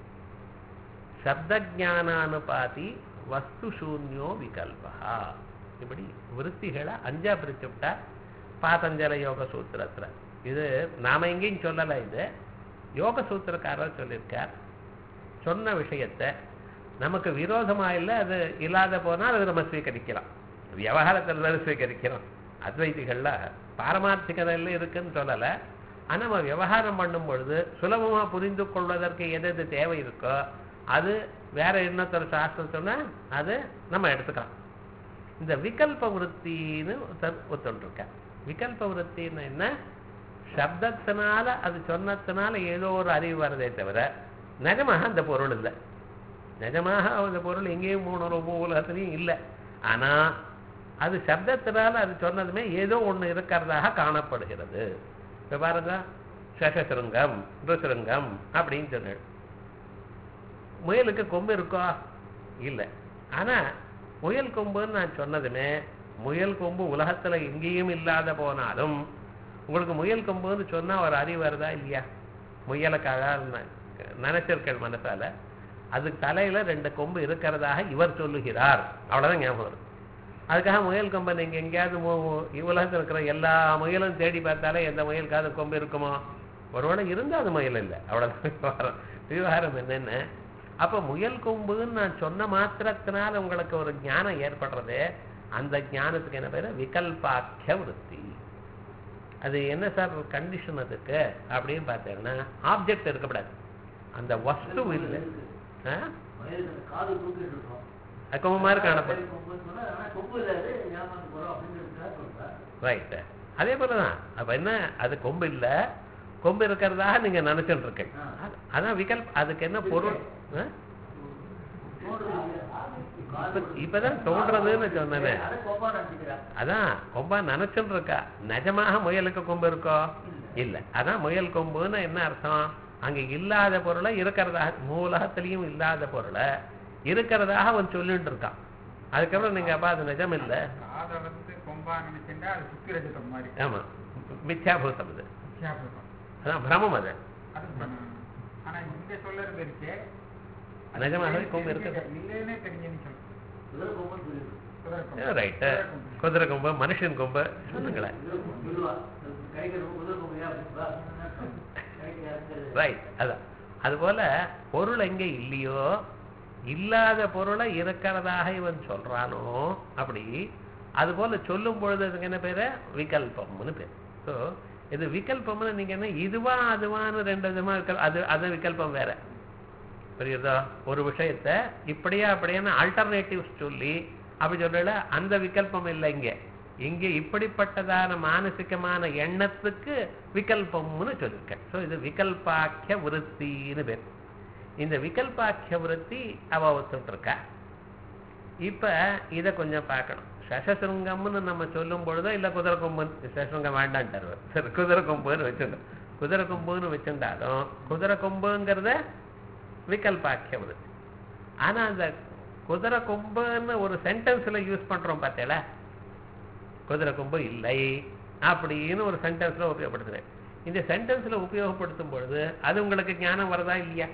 சப்தஜானானுபாதி வஸ்து சூன்யோ விகல்பா இப்படி விருத்திகளை அஞ்சா பிரிச்சு விட்டா பாதஞ்சல யோக சூத்திரத்துல இது நாம எங்கேயும் சொல்லல இது யோக சூத்திரக்காரர் சொல்லியிருக்கார் சொன்ன விஷயத்தை நமக்கு விரோதமா இல்லை அது இல்லாத போனால் அது நம்ம ஸ்வீகரிக்கலாம் விவகாரத்தில் தான் ஸ்வீகரிக்கிறோம் அத்வைதிகள்ல பாரமார்த்திகதையில் இருக்குன்னு சொல்லலை ஆனா நம்ம விவகாரம் பண்ணும் பொழுது சுலபமா புரிந்து கொள்வதற்கு எது எது தேவை இருக்கோ அது வேற இன்னொருத்தர் சாஸ்திரம் சொன்னா அது நம்ம எடுத்துக்கலாம் இந்த விகல்ப விருத்தின்னு ஒருத்தர் ஒருத்தர் இருக்க விகல்ப விருத்தின்னு என்ன சப்தத்தினால அது சொன்னதுனால ஏதோ ஒரு அறிவு வரதே தவிர நிஜமாக அந்த பொருள் இல்லை நிஜமாக அந்த பொருள் எங்கேயும் மூணு ரொம்ப உலகத்துலையும் இல்லை ஆனா அது சப்தத்தினால அது சொன்னதுமே ஏதோ ஒண்ணு இருக்கிறதாக காணப்படுகிறது இப்ப பாருங்க சசசுருங்கம் ருசுருங்கம் அப்படின்னு சொன்னேன் முயலுக்கு கொம்பு இருக்கா இல்லை ஆனா முயல் கொம்புன்னு நான் சொன்னதுமே முயல் கொம்பு உலகத்துல எங்கேயும் இல்லாத போனாலும் உங்களுக்கு முயல் கொம்புன்னு சொன்னா ஒரு அறிவு வருதா இல்லையா முயலுக்காக நினைச்சிருக்கள் மனசால அதுக்கு தலையில ரெண்டு கொம்பு இருக்கிறதாக இவர் சொல்லுகிறார் அவ்வளவுதான் ஞாபகம் வரும் அதுக்காக முயல் கொம்பை நீங்க எங்கேயாவது மு- உலகத்துல இருக்கிற எல்லா முயலும் தேடி பார்த்தாலே எந்த முயலுக்காவது கொம்பு இருக்குமோ ஒருவேளை இருந்தா அது முயல் இல்லை அவ்வளவுதான் விவகாரம் விவகாரம் என்னன்னு அப்ப முயல் கொம்புன்னு நான் சொன்ன மாத்திரத்தினால உங்களுக்கு ஒரு ஞானம் ஏற்படுறது அந்த ஞானத்துக்கு என்ன பேரு விகல்பாக்கிய விருத்தி அது என்ன சார் கண்டிஷன் அதுக்கு அப்படின்னு பார்த்தீங்கன்னா ஆப்ஜெக்ட் இருக்கக்கூடாது அந்த வஸ்து இல்லை ஆ? மயிலுக்கு அந்த காது தூக்கிட்டு இருக்கோம் அது கொம்பு மாதிரி காணப்படும் கொம்புன்னு சொன்னா, ஆனா கொம்பு இல்லாது ஏமாந்து போறோம் அப்படிங்கிறதுக்காக சொல்றேன் ரைட்டு அதே போல தான் அப்ப என்ன அது கொம்பு இல்ல கொம்பு இருக்கிறதாக நீங்க நினைச்சிட்டு இருக்கீங்க ஆ. அது- அதான் விகல்ப் அதுக்கு என்ன பொருள் ஆ? தோன்றுது இல்லையா? காது இப்ப- இப்பதான் தோன்றதுன்னு சொன்னேனே அதை கொம்பா நினைச்சுக்கிறா அதான் கொம்பா நினைச்சுட்டு இருக்கா நிஜமாக முயலுக்கு கொம்பு இருக்கோ இல்ல அதான் முயல் கொம்புன்னு என்ன அர்த்தம் அங்க இல்லாத பொருளை இருக்கிறதாக மூலகத்திலையும் இல்லாத பொருளை இருக்கிறதாக அவன் சொல்லிட்டு இருக்கான் அதுக்கப்புறம் நீங்க அப்பா அது நிஜம் இல்ல காதை வந்து கொம்பா நினைச்சுட்டா அது சுத்தி ரஜிதம் மாதிரி ஆமா மித்யாபூதம் இது வித்தியாசம். அதான் பிரமம் அது அது பண்ணணும். ஆனா இங்க சொல்றது இருக்கே அது நிஜமாகவே கொம்பு இருக்குது. இல்லைன்னே தெரிஞ்சுன்னு சொல்லு குதிரை கொம்புன்னு சொல்லிடுது குதிரை கொம்பு. ரைட்டு குதிரை கொம்பு. குதிரை கொம்பு மனுஷன் கொம்பு சொல்லுங்களேன் குதிரை கொம்பு சொல்லுவா கைக்கு குதிரை கொம்பு ஏன் அப்படின்பா கைக்கு இறங்குறது ரைட் அதான் அதுபோல பொருள் எங்க இல்லையோ இல்லாத பொருளை இருக்கிறதாக இவன் சொல்றானோ அப்படி அதுபோல சொல்லும் பொழுது அதுக்கு என்ன பேரு விகல்பம்னு பேர் ஸோ இது விகல்பம்னு நீங்க என்ன இதுவா அதுவான்னு ரெண்டு விதமா இருக்க அது அது விகல்பம் வேற புரியுதா ஒரு விஷயத்த இப்படியா அப்படியான்னு ஆல்டர்னேட்டிவ்ஸ் சொல்லி அப்படி சொல்லல அந்த விகல்பம் இல்லை இங்க இங்க இப்படிப்பட்டதான மானசிகமான எண்ணத்துக்கு விகல்பம்னு சொல்லியிருக்கேன் ஸோ இது விகல்பாக்கிய விருத்தின்னு பேர் இந்த விகல்பாக்கிய விருத்தி அவ ஒத்துட்டு இருக்கா இப்ப இத கொஞ்சம் பார்க்கணும் சசசுருங்கம்னு நம்ம சொல்லும் பொழுதோ இல்ல குதிரை கொம்புன்னு சசசுருங்கம் வேண்டான்ட்டார் அவர். சரி குதிரை கொம்புன்னு வச்சிருந்தோம் குதிரை கொம்புன்னு வச்சிருந்தாலும் குதிரை கொம்புங்கிறத விகல்பாக்கிய விருத்தி ஆனா அந்த குதிரை கொம்புன்னு ஒரு சென்டென்ஸ்ல யூஸ் பண்றோம் பார்த்தேல குதிரை கொம்பு இல்லை அப்படின்னு ஒரு சென்டென்ஸ்ல உபயோகப்படுத்துறேன் இந்த சென்டென்ஸ்ல உபயோகப்படுத்தும் பொழுது அது உங்களுக்கு ஞானம் வருதா இல்லையா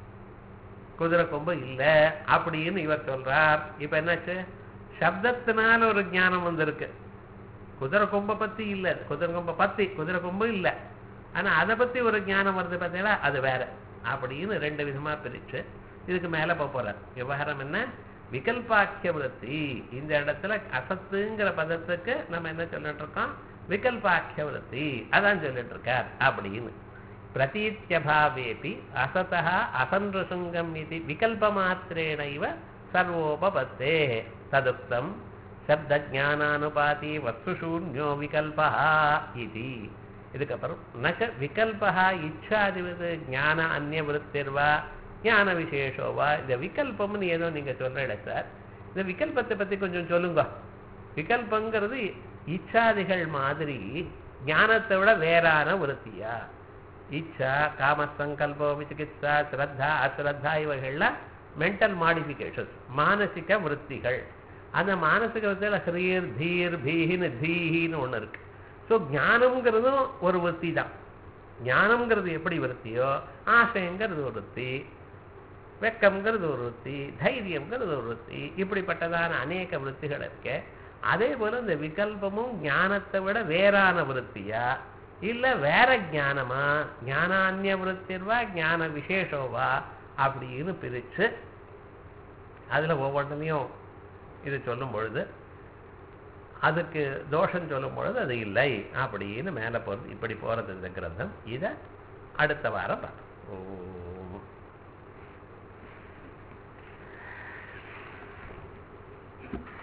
குதிரை கொம்பு இல்ல அப்படின்னு இவர் சொல்றார் இப்ப என்னாச்சு சப்தத்தினால ஒரு ஞானம் வந்திருக்கு குதிரை கொம்பை பத்தி இல்ல குதிரை கொம்பை பத்தி குதிரை கொம்பு இல்ல ஆனா அதை பத்தி ஒரு ஞானம் வருது பார்த்தீங்களா அது வேற அப்படின்னு ரெண்டு விதமா பிரிச்சு இதுக்கு மேல போக போறார் விவகாரம் என்ன விகல்பாக்கிய விருத்தி இந்த இடத்துல அசத்துங்கிற பதத்துக்கு நம்ம என்ன சொல்லிட்டு இருக்கோம் விகல்பாக்கிய விருத்தி அதான் சொல்லிட்டு இருக்கார் அப்படின்னு பிரதீத்தியபாவேபி அசதா அசன்ருசுங்கம் இது விகல்பமாத்திரேணைவ சர்வோபபத்தே ததுக்தம் சப்தஜானானுபாதி வஸ்துஷூன்யோ விகல்பா இது இதுக்கப்புறம் நச்ச விகல்பா இச்சாதிவது ஞான அந்நிய விருத்திர்வா ஞான விசேஷோவா இந்த விகல்பம்னு ஏதோ நீங்க சொல்றீங்க சார் இந்த விகல்பத்தை பத்தி கொஞ்சம் சொல்லுங்க விகல்பங்கிறது இச்சாதிகள் மாதிரி ஞானத்தை விட வேறான விருத்தியா இச்சா காமசங்கல்போ விசிகித்சா ஸ்ரத்தா அஸ்ரத்தா இவைகள்லாம் மென்டல் மாடிஃபிகேஷன்ஸ் மானசிக விருத்திகள் அந்த மானசிக விருத்தியில் ஹ்ரீர் தீர் பீஹின்னு தீஹின்னு ஒண்ணு இருக்கு ஸோ ஞானம்ங்கிறதும் ஒரு விருத்தி தான் ஞானம்ங்கிறது எப்படி விருத்தியோ ஆசைங்கிறது ஒரு விருத்தி வெக்கம்ங்கிறது ஒரு விருத்தி தைரியம்ங்கிறது ஒரு விருத்தி இப்படிப்பட்டதான அநேக விருத்திகள் இருக்கு அதே போல இந்த விகல்பமும் ஞானத்தை விட வேறான விருத்தியா இல்ல வேற ஞானமா ஞானான்ய விருத்திர்வா ஞான விசேஷோவா அப்படின்னு பிரிச்சு அதுல ஒவ்வொன்றுலையும் இது சொல்லும் பொழுது அதுக்கு தோஷம் சொல்லும் பொழுது அது இல்லை அப்படின்னு மேல போறது இப்படி போறது இந்த கிரந்தம் இத அடுத்த வாரம் பார்ப்போம் ஓம்